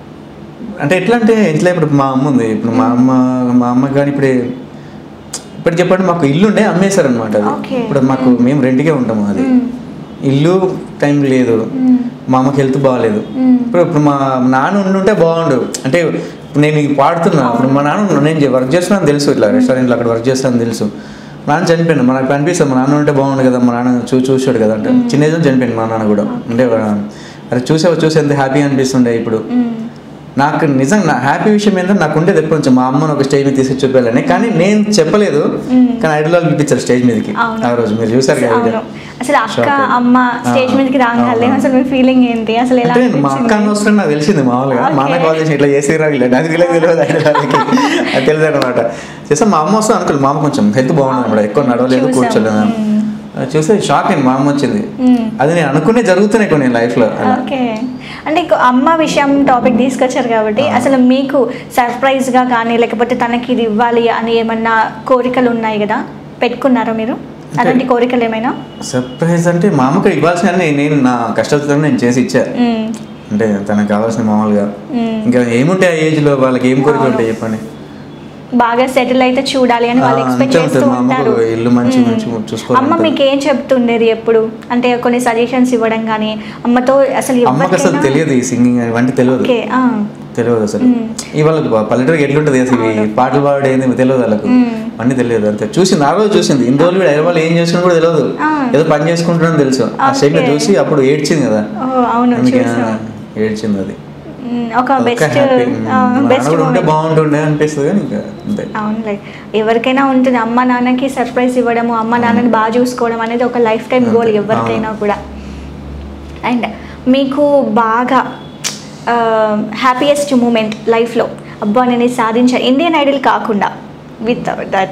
అంటే ఎట్లా అంటే ఎట్లా ఇప్పుడు మా అమ్మ ఉంది ఇప్పుడు మా అమ్మ మా అమ్మ కానీ ఇప్పుడు ఇప్పుడు చెప్పండి మాకు ఇల్లు ఉండే అమ్మేశారనమాట అది Okay. ఇప్పుడు మాకు మేము రెంట్కే ఉంటాము అది ఇల్లు టైం లేదు మా అమ్మకి హెల్త్ బాగాలేదు ఇప్పుడు ఇప్పుడు మా నాన్న ఉండుంటే బాగుండు అంటే ఇప్పుడు నేను ఇది పాడుతున్నా ఇప్పుడు మా నాన్న ఉన్నాడు, నేను వర్క్ చేస్తున్నాను తెలుసు ఇట్లా రెస్టారెంట్లో అక్కడ వర్క్ చేస్తాను తెలుసు మా నాన్న చనిపోయాను మనకు అనిపిస్తుంది మా నాన్న ఉంటే బాగుండు కదా మా నాన్న చూ చూసాడు కదా అంటే చిన్న ఏజ్లో చనిపోయింది మా నాన్న కూడా అంటే అది చూసే చూసి ఎంత హ్యాపీ అనిపిస్తుండే ఇప్పుడు నాకు నిజంగా నా హ్యాపీ విషయం ఏంటంటే నాకు ఉండేది ఎప్పుడు నుంచి మా అమ్మను ఒక స్టేజ్ మీద తీసుకొచ్చి చూపించాలని కానీ నేను చెప్పలేదు కానీ ఐడల్ వాళ్ళు పిలిపించారు స్టేజ్ మీదకి అవును. ఆ రోజు మీరు చూసారు కదా అవును video. అసలు అక్క Shock. అమ్మ స్టేజ్ ఆ, మీదకి రాగానే అవును. అసలు మీ ఫీలింగ్ ఏంటి అసలు ఎలా అంటే మా అక్క అనిపించింది? అనవసరం నాకు తెలిసింది మామూలుగా మా అన్న Okay. కాల్ చేసి ఇట్లా చేసి రాగిలే నాకు తెలియదు తెలియదు ఆయన వాళ్ళకి. అది తెలియదు అనమాట చేస్తే మా అమ్మ వస్తుంది అనుకోలేదు మా అమ్మ కొంచెం హెల్త్ బాగుంది అనమాట ఎక్కువ నడవలేదు చూసాం. కూర్చోలేదు మ్మ్. చూస్తే షాక్ అయింది మా అమ్మ వచ్చింది మ్మ్. అది నేను అనుకునే జరుగుతున్నాయి కొన్ని లైఫ్లో అలా ఓకే అంటే ఇంకో అమ్మ విషయం టాపిక్ తీసుకొచ్చారు కాబట్టి అసలు మీకు సర్ప్రైజ్ గా కానీ లేకపోతే తనకి ఇది ఇవ్వాలి అని ఏమన్నా కోరికలు ఉన్నాయి కదా పెట్టుకున్నారా మీరు అలాంటి కోరికలు ఏమైనా సర్ప్రైజ్ అంటే మా అమ్మకి ఇవ్వాల్సిన నేను నా కష్టంతో నేను చేసి ఇచ్చా మ్మ్. అంటే తనకు కావాల్సిన మామూలుగా మ్మ్. ఇంకా ఏముంటాయి ఆ ఏజ్ లో వాళ్ళకి ఏం కోరికలు ఉంటాయి చెప్పండి బాగా సెటిల్ అయితే చూడాలి అని వాళ్ళు ఆ, ఎక్స్పెక్ట్ అంతే చేస్తూ ఉంటుంది. మా అమ్మకు ఉంటారు ఇల్లు మంచి- మ్మ్. మంచి చూసుకోవాలి అమ్మ ఉంటుంది. మీకు ఏం చెప్తుండేది ఎప్పుడు అంటే కొన్ని సజెషన్స్ ఇవ్వడం కానీ అమ్మతో అసలు అమ్మకి అసలు ఎవరికైనా- తెలియదు ఈ సింగింగ్ ఇవంటి తెలియదు ఓకే ఆ. తెలియదు అసలు ఇవాళ పల్లెటూరుకి ఎట్లుంటది అసలు ఈ పాటలు పాడేది తెలియదు వాళ్ళకు మ్మ్. అన్ని తెలియదు అంతే చూసింది ఆ రోజు చూసింది ఇన్ని రోజులు వీడు హైదరాబాద్ ఏం చేస్తున్నా కూడా తెలియదు ఆ. ఏదో పని చేసుకుంటున్నాను తెలుసు ఆ ఓకే. స్టేజ్ చూసి అప్పుడు ఏడ్చింది కదా ఓ అవును అందుకే చూసాం ఏడ్చింది అది మ్మ్. ఒక ఒక్క బెస్ట్ happy. మా బెస్ట్ నాన్న కూడా ఉంటే బాగుంటుండే అనిపిస్తుంది కానీ ఇంకా అంతే అవునులే ఎవరికైనా ఉంటుంది అమ్మ నాన్నకి సర్ప్రైజ్ ఇవ్వడము అమ్మ నాన్నని బాగా చూసుకోవడం అనేది ఒక లైఫ్ టైం గోల్ అంతే. ఎవరికైనా కూడా అండ్ మీకు బాగా హ్యాపీయెస్ట్ మూమెంట్ లైఫ్లో అబ్బా నేను ఇది సాధించా ఇండియన్ ఐడల్ కాకుండా విత్ దట్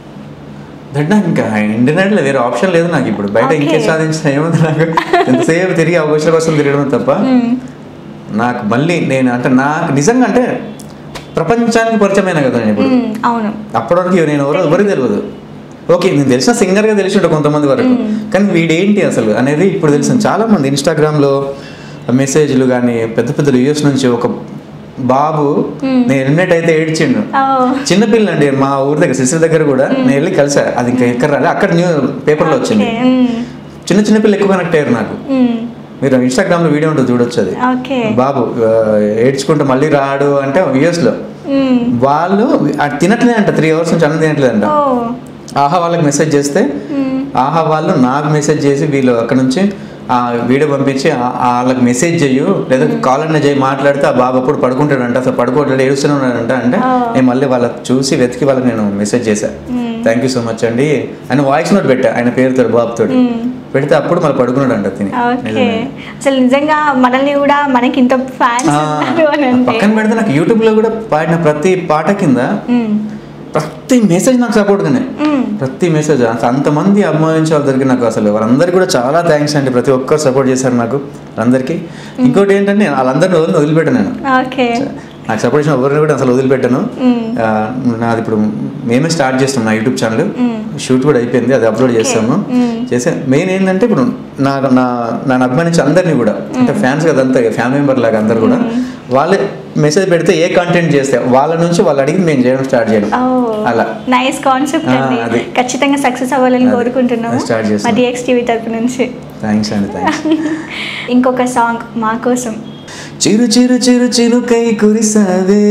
దట్ ఇంకా ఇండియన్ ఐడల్ వేరే ఆప్షన్ లేదు నాకు ఇప్పుడు బయట Okay. ఇంకేం సాధించిన ఏముంది నాకు ఎంతసేపు తిరిగి అవకాశాల కోసం తిరగడం తప్ప నాకు మళ్ళీ నేను అంటే నాకు నిజంగా అంటే ప్రపంచానికి పరిచయమైన కదా నేను ఇప్పుడు అవును అప్పటివరకు నేను ఎవరో ఎవరికి తెలియదు ఓకే నేను తెలిసిన సింగర్గా తెలిసి ఉంటా కొంతమంది వరకు కానీ వీడేంటి అసలు అనేది ఇప్పుడు తెలిసింది చాలా మంది ఇన్స్టాగ్రామ్లో మెసేజ్లు కానీ పెద్ద పెద్ద రివ్యూస్ నుంచి ఒక బాబు నేను ఎలిమినేట్ అయితే ఏడ్చిండు ఓ, చిన్నపిల్ల అండి మా ఊరి దగ్గర సిస్టర్ దగ్గర కూడా నేను వెళ్ళి కలిసా అది ఇంకా ఎక్కడ రాలే అక్కడ న్యూ పేపర్లో వచ్చింది ఓకే మ్మ్. చిన్న చిన్న పిల్లలు ఎక్కువ కనెక్ట్ అయ్యారు నాకు మ్మ్. మీరు ఇన్స్టాగ్రామ్లో వీడియో ఉంటుంది చూడొచ్చు అది ఓకే బాబు ఆ, ఏడ్చుకుంటూ మళ్ళీ రాడు అంటే యూఎస్లో మ్మ్. వాళ్ళు అది తినట్లే అంట త్రీ అవర్స్ నుంచి అన్నం తినట్లేదంట ఓ ఆహా వాళ్ళకి మెసేజ్ చేస్తే మ్మ్. ఆహా వాళ్ళు నాకు మెసేజ్ చేసి వీళ్ళు అక్కడ నుంచి ఆ వీడియో పంపించి ఆ- ఆ వాళ్ళకి మెసేజ్ చెయ్యు లేదా కాల్ అన్న చేయి మాట్లాడితే ఆ బాబు అప్పుడు పడుకుంటాడంట అసలు పడుకోవట్లేదు ఏడుస్తూనే ఉన్నాడంట అంటే ఆ. నేను మళ్ళీ వాళ్ళకి చూసి వెతికి వాళ్ళకి నేను మెసేజ్ చేశాను మ్మ్. థ్యాంక్ యూ సో మచ్ అండి ఆయన వాయిస్ నోట్ పెట్టా ఆయన పేరుతో బాబుతోటి మ్మ్. పెడితే అప్పుడు మళ్ళీ పడుకున్నాడంట తిని ఓకే నిజమే. అసలు నిజంగా మనల్ని కూడా మనకి ఇంత ఫ్యాన్స్ ఆ, ఉన్నారు అని అంటే పక్కన పెడితే నాకు యూట్యూబ్లో కూడా పాడిన ప్రతి పాట కింద మ్మ్. ప్రతి మెసేజ్ నాకు సపోర్ట్గానే మ్మ్. ప్రతి మెసేజ్ అంత అంతమంది అభిమానించే వాళ్ళ దగ్గర నాకు అసలు వాళ్ళందరికీ కూడా చాలా థ్యాంక్స్ అండి ప్రతి ఒక్కరు సపోర్ట్ చేశారు నాకు అందరికీ ఇంకోటి ఏంటంటే వాళ్ళందరిని వదిలి వదిలిపెట్టాను నేను ఓకే నాకు సపోర్ట్ చేసిన ఎవరిని కూడా అసలు వదిలిపెట్టాను మ్మ్. ఆ, నాది ఇప్పుడు మేమే స్టార్ట్ చేస్తాం నా యూట్యూబ్ ఛానల్ మ్మ్. షూట్ కూడా అయిపోయింది అది అప్లోడ్ చేస్తాము మ్మ్. చేసే మెయిన్ ఏంటంటే ఇప్పుడు నా నా నన్ను అభిమానించి అందరినీ కూడా అంటే ఫ్యాన్స్ కదా అంతా ఫ్యామిలీ మెంబర్ లాగా అందరు కూడా వాళ్ళే మెసేజ్ పెడితే ఏ కంటెంట్ చేస్తే వాళ్ళ నుంచి వాళ్ళు అడిగి మేము చేయడం స్టార్ట్ చేయడం అలా నైస్ కాన్సెప్ట్ ఆ, అండి అది. ఖచ్చితంగా సక్సెస్ అవ్వాలని అది. కోరుకుంటున్నాము అది start చేస్తాం. మా డిఎక్స్ టీవీ తరపు నుంచి థ్యాంక్స్ అండి థ్యాంక్స్ ఇంకొక సాంగ్ మా కోసం చిరు చిరు చిరు చినుకై కురిసావే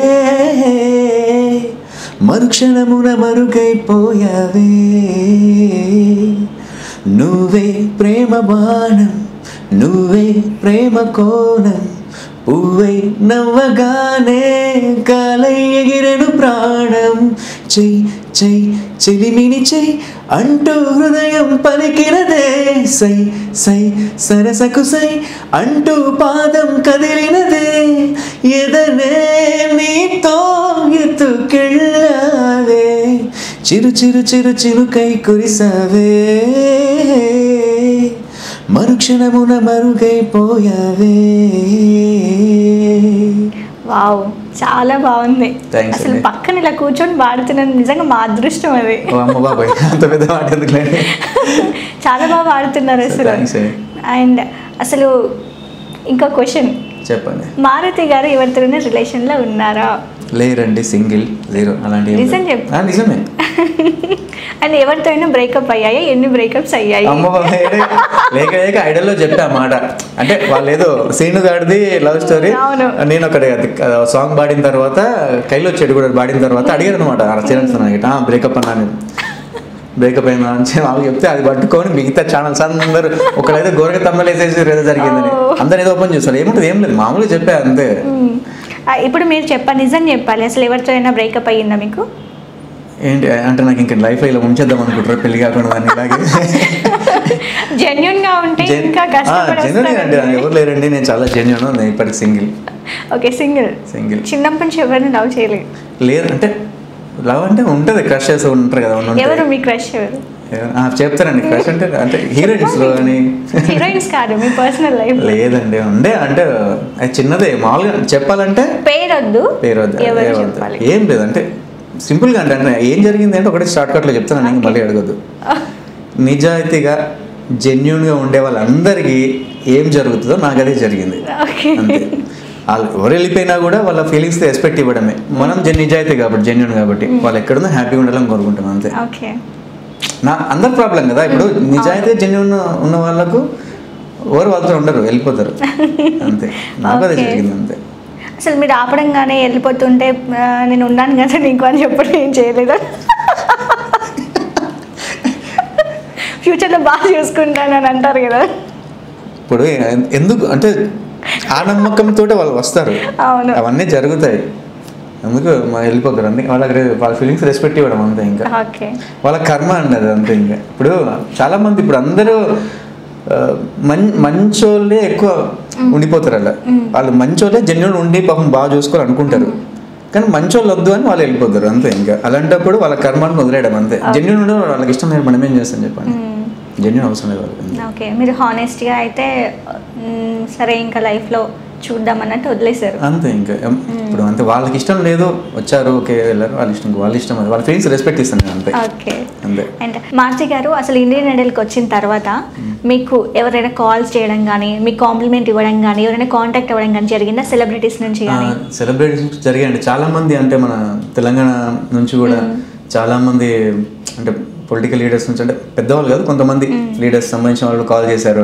మరుక్షణమున మరుగైపోయావే నువ్వే ప్రేమ బాణం నువ్వే ప్రేమ కోణం పువ్వై నవ్వగానే కాలై ఎగిరెను ప్రాణం చెయ్యి చెయ్యి చెలిమిని చెయ్యి అంటూ హృదయం పలికినదే సై సై సరసకు సై అంటూ పాదం కదిలినదే ఎదనే నీతో ఎత్తుకెళ్ళావే చిరు చిరు చిరు చిరుకై కురిసావే మరుక్షణమున మరుగైపోయావే వావ్ చాలా బాగుంది Thanks అసలు అండి. పక్కన ఇలా కూర్చొని పాడుతున్నాను నిజంగా మా అదృష్టం అది ఓ అమ్మ బాబాయ్ అంత పెద్ద మాట ఎందుకులేండి చాలా బాగా పాడుతున్నారు అసలు థ్యాంక్స్ అండి అండ్ అసలు ఇంకో క్వశ్చన్ చెప్పండి మారుతి గారు ఎవరితోనైనా రిలేషన్లో ఉన్నారా లేరండి సింగిల్ జీరో అలాంటి ఏం నిజం లేదు. చెప్పు. ఆ, నిజమే అండ్ ఎవరితో అయినా బ్రేకప్ అయ్యాయి ఎన్ని బ్రేకప్స్ అయ్యాయి అమ్మ బాబాయ్ లేక లేక ఐడల్లో చెప్పా ఆ మాట అంటే వాళ్ళు ఏదో సీను గాడిది లవ్ స్టోరీ అవును. నేను అక్కడ సాంగ్ పాడిన తర్వాత కైలో చెడు కూడా పాడిన తర్వాత అడిగారు అనమాట చిరంజీవి బ్రేకప్ అన్నాను బ్రేకప్ అయిందా అని చెప్పి వాళ్ళు చెప్తే అది పట్టుకొని మిగతా ఛానల్స్ అందరూ ఒకళ్ళైతే గోరగ తమ్మలు వేసేసి ఏదో జరిగిందని Oh. అందరు ఏదో ఓపెన్ చేస్తారు ఏముంటుంది ఏం లేదు మామూలుగా చెప్పా అంతే మ్మ్. ఆ, ఇప్పుడు మీరు చెప్పండి నిజం చెప్పాలి అసలు ఎవరితో అయినా బ్రేకప్ అయ్యిందా మీకు ఏంటి అంటే నాకు ఇంకా లైఫ్ ఇలా ఉంచేద్దాం అనుకుంటారు పెళ్లి కాకుండా అని ఇలాగే జెన్యున్ గా ఉంటే ఇంకా జెన్యున్ అండి నాకు ఎవరు లేరండి నేను చాలా జెన్యున్ నేను ఇప్పటికి సింగిల్ ఓకే సింగిల్ సింగిల్ చిన్నప్పటి నుంచి ఎవరిని లవ్ చేయలేదు లేదు అంటే లవ్ అంటే ఉంటుంది క్రష్ చేస్తూ ఉంటారు కదా ఉన్న ఎవరు మీ క్రష్ ఎవరు చెప్తారండి క్రష్ అంటే అంటే హీరోయిన్స్ లో అని హీరోయిన్స్ కాదు మీ పర్సనల్ లైఫ్ లేదండి ఉండే అంటే అది చిన్నదే మామూలుగా చెప్పాలంటే పేరు వద్దు పేరు వద్దు, ఎవరు ఏ వద్దు. చెప్పాలి ఏం లేదు అంటే సింపుల్గా అంటే అంటే ఏం జరిగింది అంటే ఒకటి షార్ట్ కట్లో చెప్తాను నేను మళ్ళీ అడగద్దు నిజాయితీగా జెన్యున్గా ఉండే వాళ్ళందరికీ ఏం జరుగుతుందో నాకు అదే జరిగింది ఓకే అంతే వాళ్ళు ఎవరు వెళ్ళిపోయినా కూడా వాళ్ళ ఫీలింగ్స్ రెస్పెక్ట్ ఇవ్వడమే మనం జెన్ నిజాయితీ కాబట్టి జెన్యున్ కాబట్టి వాళ్ళు ఎక్కడున్నా హ్యాపీగా ఉండాలని కోరుకుంటాం అంతే ఓకే నా అందరి ప్రాబ్లం కదా ఇప్పుడు నిజాయితీ జెన్యున్ ఉన్న వాళ్ళకు ఎవరు వాళ్ళతో ఉండరు వెళ్ళిపోతారు అంతే నాకు అదే Okay. జరిగింది అంతే అసలు మీరు ఆపడంగానే వెళ్ళిపోతుంటే ఆ, నేను ఉన్నాను కదా నీకు అని చెప్పడం ఏం చేయలేదా ఫ్యూచర్లో బాగా చూసుకుంటాను అని అంటారు కదా ఇప్పుడు ఎన్- ఎందుకు అంటే ఆ నమ్మకంతో వాళ్ళు వస్తారు అవును అవన్నీ జరుగుతాయి అందుకు మా వెళ్ళిపోతారు అంతే వాళ్ళకి రే- వాళ్ళ ఫీలింగ్స్ రెస్పెక్ట్ ఇవ్వడం అంతే ఇంకా ఓకే వాళ్ళ కర్మ అన్నది అంతే ఇంకా ఇప్పుడు చాలా మంది ఇప్పుడు అందరూ ఆ, మం మంచోళ్ళే ఎక్కువ ఉండిపోతారు అలా వాళ్ళు మంచోళ్ళే జెన్యున్ ఉండి పాపం బాగా చూసుకోవాలి అనుకుంటారు కానీ మంచోళ్ళు వద్దు అని వాళ్ళు వెళ్ళిపోతారు అంతే ఇంకా అలాంటప్పుడు వాళ్ళ కర్మాన్ని వదిలేయడం అంతే జెన్యున్ ఉండడం వాళ్ళకి ఇష్టం లేదు మనం ఏం చేస్తాం చెప్పండి జెన్యున్ అవసరం లేదు వాళ్ళకి ఓకే మీరు హానెస్ట్గా అయితే మ్, సరే ఇంకా లైఫ్లో చూద్దాం అన్నట్టు వదిలేశారు అంతే ఇంకా ఎం- ఇప్పుడు అంతే వాళ్ళకి ఇష్టం లేదు వచ్చారు ఓకే వెళ్ళారు వాళ్ళ ఇష్టం వాళ్ళ ఇష్టం అది వాళ్ళ ఫీలింగ్స్ రెస్పెక్ట్ ఇస్తాను నేను అంతే ఓకే అంతే అండ్ మారుతి గారు అసలు ఇండియన్ ఐడల్కి వచ్చిన తర్వాత మీకు ఎవరైనా కాల్స్ చేయడం కానీ మీకు కాంప్లిమెంట్ ఇవ్వడం కానీ ఎవరైనా కాంటాక్ట్ అవ్వడం కానీ జరిగిందా సెలబ్రిటీస్ నుంచి కానీ సెలబ్రేషన్స్ జరిగాయండి చాలా మంది అంటే మన తెలంగాణ నుంచి కూడా చాలా మంది అంటే పొలిటికల్ లీడర్స్ నుంచి అంటే పెద్దవాళ్ళు కాదు కొంతమంది లీడర్స్ సంబంధించిన వాళ్ళు కాల్ చేశారు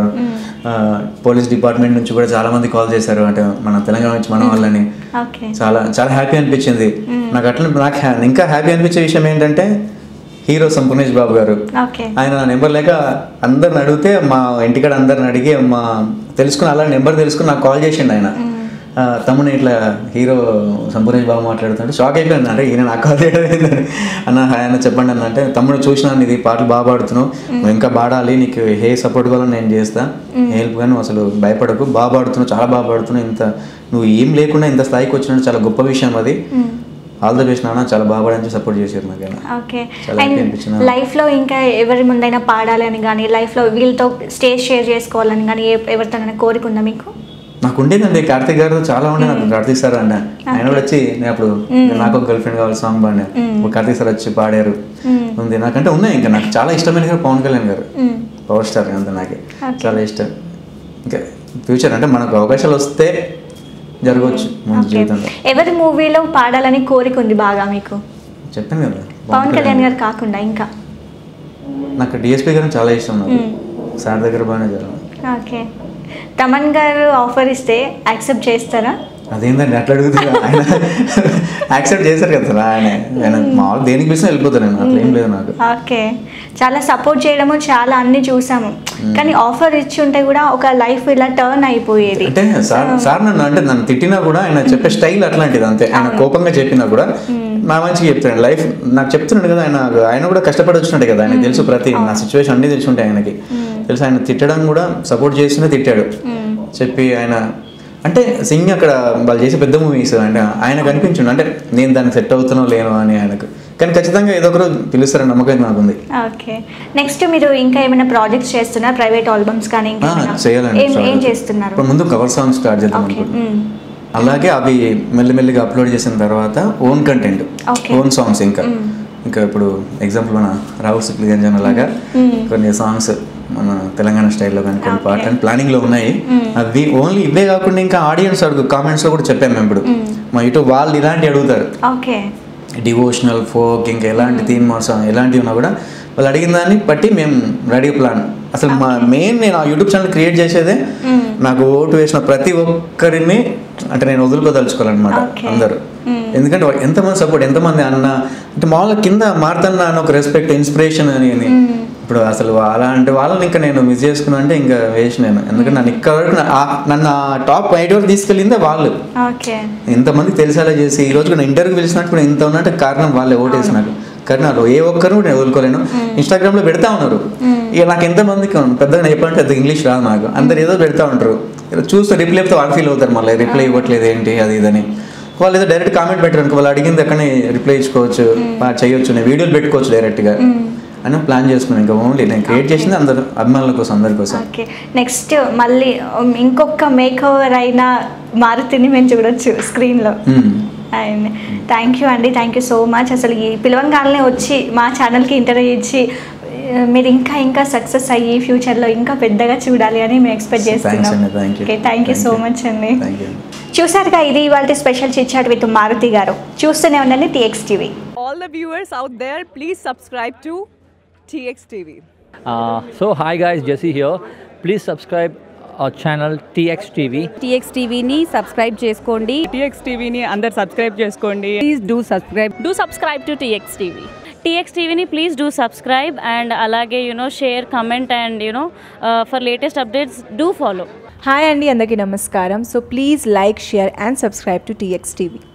పోలీస్ డిపార్ట్మెంట్ నుంచి కూడా చాలా మంది కాల్ చేశారు అంటే మన తెలంగాణ నుంచి మన వాళ్ళని ఓకే చాలా చాలా హ్యాపీ అనిపించింది నాకు అట్లా నాకు హ్యా- ఇంకా హ్యాపీ అనిపించే విషయం ఏంటంటే హీరో సంపూర్ణేష్ బాబు గారు ఓకే ఆయన నా నెంబర్ లేక అందరిని అడిగితే మా ఇంటికాడ అందరిని అడిగి మా తెలుసుకుని అలా నెంబర్ తెలుసుకుని నాకు కాల్ చేసిండు ఆయన ఆ, తమ్ముని ఇట్లా హీరో సంపూర్ణేష్ బాబు మాట్లాడుతుంటే షాక్ అయిపోయింది అంటే ఈయన నాకు కాల్ చేయడం ఏంటని అన్న హాయ్ అన్న చెప్పండి అన్న అంటే తమ్ముడు చూసినాను ఇది పాటలు బాగా పాడుతున్నావు నువ్వు ఇంకా పాడాలి నీకు ఏ సపోర్ట్ కావాలని నేను చేస్తా హెల్ప్ కానీ నువ్వు అసలు భయపడకు బాగా పాడుతున్నావు చాలా బాగా పాడుతున్నావు ఇంత నువ్వు ఏం లేకుండా ఇంత స్థాయికి వచ్చినట్టు చాలా గొప్ప విషయం అది ఆల్ ద బెస్ట్ నాన్న చాలా బాగా పాడని సపోర్ట్ చేశారు నాకు ఆయన. ఓకే చాలా happy అండ్ అనిపించింది. లైఫ్లో ఇంకా ఎవరి ముందైనా పాడాలని కానీ లైఫ్లో వీళ్ళతో స్టేజ్ షేర్ చేసుకోవాలని కానీ ఏ- ఎవరితోనైనా కోరిక ఉందా మీకు నాకు ఉండేదండి కార్తీక్ గారు చాలా ఉండే నాకు కార్తీక్ సార్ అండి ఆయన కూడా వచ్చి నేను అప్పుడు నాకు ఒక గర్ల్ ఫ్రెండ్ కావాలి సాంగ్ పాడినా ఇప్పుడు కార్తీక్ సార్ వచ్చి పాడారు ఉంది నాకంటే ఉన్నాయి ఇంకా నాకు చాలా ఇష్టమైన గారు పవన్ కళ్యాణ్ గారు మ్మ్. పవర్ స్టార్ అంత నాకు Okay. చాలా ఇష్టం ఇంకా ఫ్యూచర్ అంటే మనకు అవకాశాలు వస్తే జరగవచ్చు ముందు ఓకే జీవితంలో ఎవరి మూవీలో పాడాలని కోరిక ఉంది బాగా మీకు చెప్పాను కదా పవన్ కళ్యాణ్ గారు కాకుండా ఇంకా నాకు డిఎస్పీ గారు చాలా ఇష్టం నాకు మ్మ్. సార్ దగ్గర బాగానే జరిగింది ఓకే తమన్ గారు ఆఫర్ ఇస్తే యాక్సెప్ట్ చేస్తారా అదేంటండి అట్లా అడుగుతున్నా ఆయన యాక్సెప్ట్ చేశారు కదా సార్ ఆయన ఆయన మామూలు దేనికి పిలిచినా వెళ్ళిపోతాను నేను అట్లా ఏం లేదు నాకు ఓకే చాలా సపోర్ట్ చేయడము చాలా అన్ని చూసాము కానీ ఆఫర్ ఇచ్చి ఉంటే కూడా ఒక లైఫ్ ఇలా టర్న్ అయిపోయేది అంటే సార్ సార్ నన్ను అంటే నన్ను తిట్టినా కూడా ఆయన చెప్పే స్టైల్ అట్లాంటిది అంతే ఆయన కోపంగా చెప్పినా కూడా నా మంచిగా చెప్తాడు లైఫ్ నాకు చెప్తున్నాడు కదా ఆయన ఆయన కూడా కష్టపడి వచ్చినట్టే కదా ఆయన తెలుసు ప్రతి నా సిచ్యువేషన్ అన్నీ తెలిసి ఉంటాయి ఆయనకి తెలుసు ఆయన తిట్టడం కూడా సపోర్ట్ చేస్తూనే తిట్టాడు చెప్పి ఆయన అంటే సింగ్ అక్కడ వాళ్ళు చేసే పెద్ద మూవీస్ అంటే ఆయనకు అనిపించిండు అంటే నేను దానికి సెట్ అవుతున్నో లేనో అని ఆయనకు కానీ ఖచ్చితంగా ఏదో ఒకరు పిలుస్తారని నమ్మకం నాకుంది ఓకే నెక్స్ట్ మీరు ఇంకా ఏమైనా ప్రాజెక్ట్స్ చేస్తున్నారా ప్రైవేట్ ఆల్బమ్స్ కానీ ఇంకా ఆ, ఏమైనా? చేయాలండి ఏం ఏం start. చేస్తున్నారు ఇప్పుడు ముందు కవర్ సాంగ్ స్టార్ట్ చేద్దాం ఓకే అనుకుంటున్నాను అలాగే అవి మెల్లిమెల్లిగా అప్లోడ్ చేసిన తర్వాత own content Okay. Own songs ఇంకా ఇంకా ఇప్పుడు ఎగ్జాంపుల్ మన రాహుల్ సిప్లి గంజన్ అలాగా కొన్ని సాంగ్స్ మన తెలంగాణ స్టైల్లో కానీ కొన్ని Okay. పాటలు ప్లానింగ్ లో ఉన్నాయి అవి ఓన్లీ ఇవే కాకుండా ఇంకా ఆడియన్స్ అడుగు కామెంట్స్ లో కూడా చెప్పాము మేము ఇప్పుడు మా ఇటు వాళ్ళు ఇలాంటి అడుగుతారు ఓకే డివోషనల్ ఫోక్ ఇంకా ఎలాంటి థీమ్ సాంగ్ ఎలాంటివి ఉన్నా కూడా వాళ్ళు అడిగిన దాన్ని బట్టి మేము రెడీ ప్లాన్ అసలు మా మెయిన్ నేను ఆ యూట్యూబ్ ఛానల్ క్రియేట్ చేసేదే నాకు ఓటు వేసిన ప్రతి ఒక్కరిని అంటే నేను వదులుకోదలుచుకోవాలన్నమాట Okay. అందరూ ఎందుకంటే వా- ఎంతమంది సపోర్ట్ ఎంతమంది అన్న అంటే మామూలుగా కింద మారుతన్న అని ఒక రెస్పెక్ట్ ఇన్స్పిరేషన్ అని అని. ఇప్పుడు అసలు అలాంటి వాళ్ళని ఇంకా నేను మిస్ చేసుకున్నా అంటే ఇంకా వేసి నేను ఎందుకంటే నన్ను ఇక్కడ వరకు నా- ఆ- నన్ను టాప్ ఎయిట్ వరకు తీసుకెళ్ళిందే వాళ్ళు ఓకే ఇంతమందికి తెలిసేలా చేసి ఈ రోజు నేను ఇంటర్వ్యూ పిలిచినట్టు కూడా ఇంత ఉన్నట్టు కారణం వాళ్ళే ఓటేసినారు కానీ నాకు ఏ ఒక్కరు నేను వదులుకోలేను ఇన్స్టాగ్రామ్ లో పెడతా ఉన్నారు ఇక నాకు ఎంతమందికి పెద్దగా చెప్పాలంటే పెద్ద ఇంగ్లీష్ రాదు నాకు అందరు ఏదో పెడతా ఉంటారు చూస్తే రిప్లై అయితే వాళ్ళు ఫీల్ అవుతారు మళ్ళీ రిప్లై ఇవ్వట్లేదు ఏంటి అది ఇదని వాళ్ళు ఏదో డైరెక్ట్ కామెంట్ పెట్టారు అనుకో వాళ్ళు అడిగింది అక్కడనే రిప్లై ఇచ్చుకోవచ్చు బాగా చేయొచ్చు నేను వీడియోలు పెట్టుకోవచ్చు డైరెక్ట్గా అని ప్లాన్ చేసుకున్నాను ఇంకా ఓన్లీ నేను క్రియేట్ చేసింది అందరు అభిమానుల కోసం అందరి కోసం ఓకే నెక్స్ట్ మళ్ళీ um, ఇంకొక మేక్ ఓవర్ అయిన మారుతిని మేము చూడొచ్చు స్క్రీన్లో మ్మ్. అండ్ థ్యాంక్ యూ అండి థ్యాంక్ యూ సో మచ్ అసలు ఈ పిలవంగానే వచ్చి మా ఛానల్కి ఇంటర్వ్యూ ఇచ్చి ఆ, మీరు ఇంకా ఇంకా సక్సెస్ అయ్యి ఫ్యూచర్లో ఇంకా పెద్దగా చూడాలి అని మేము ఎక్స్పెక్ట్ Thanks చేస్తున్నాం అండి, thank you. Okay thank you Thank so you. Much అండి థ్యాంక్ యూ చూసారుగా ఇది ఇవాళ స్పెషల్ చిచ్చాట్ విత్ మారుతి గారు చూస్తూనే ఉండండి TX TV all the viewers out there, please subscribe to TX TV. Uh, so hi guys, Jesse here. Please subscribe our channel TX TV. TX టీవీని subscribe చేసుకోండి TX టీవీని అందరు సబ్స్క్రైబ్ చేసుకోండి please do subscribe do subscribe to TX TV. TX TVని please do subscribe and అలాగే you know share comment and you know for latest updates do follow hi అండి అందరికీ నమస్కారం so please like share and subscribe to TX TV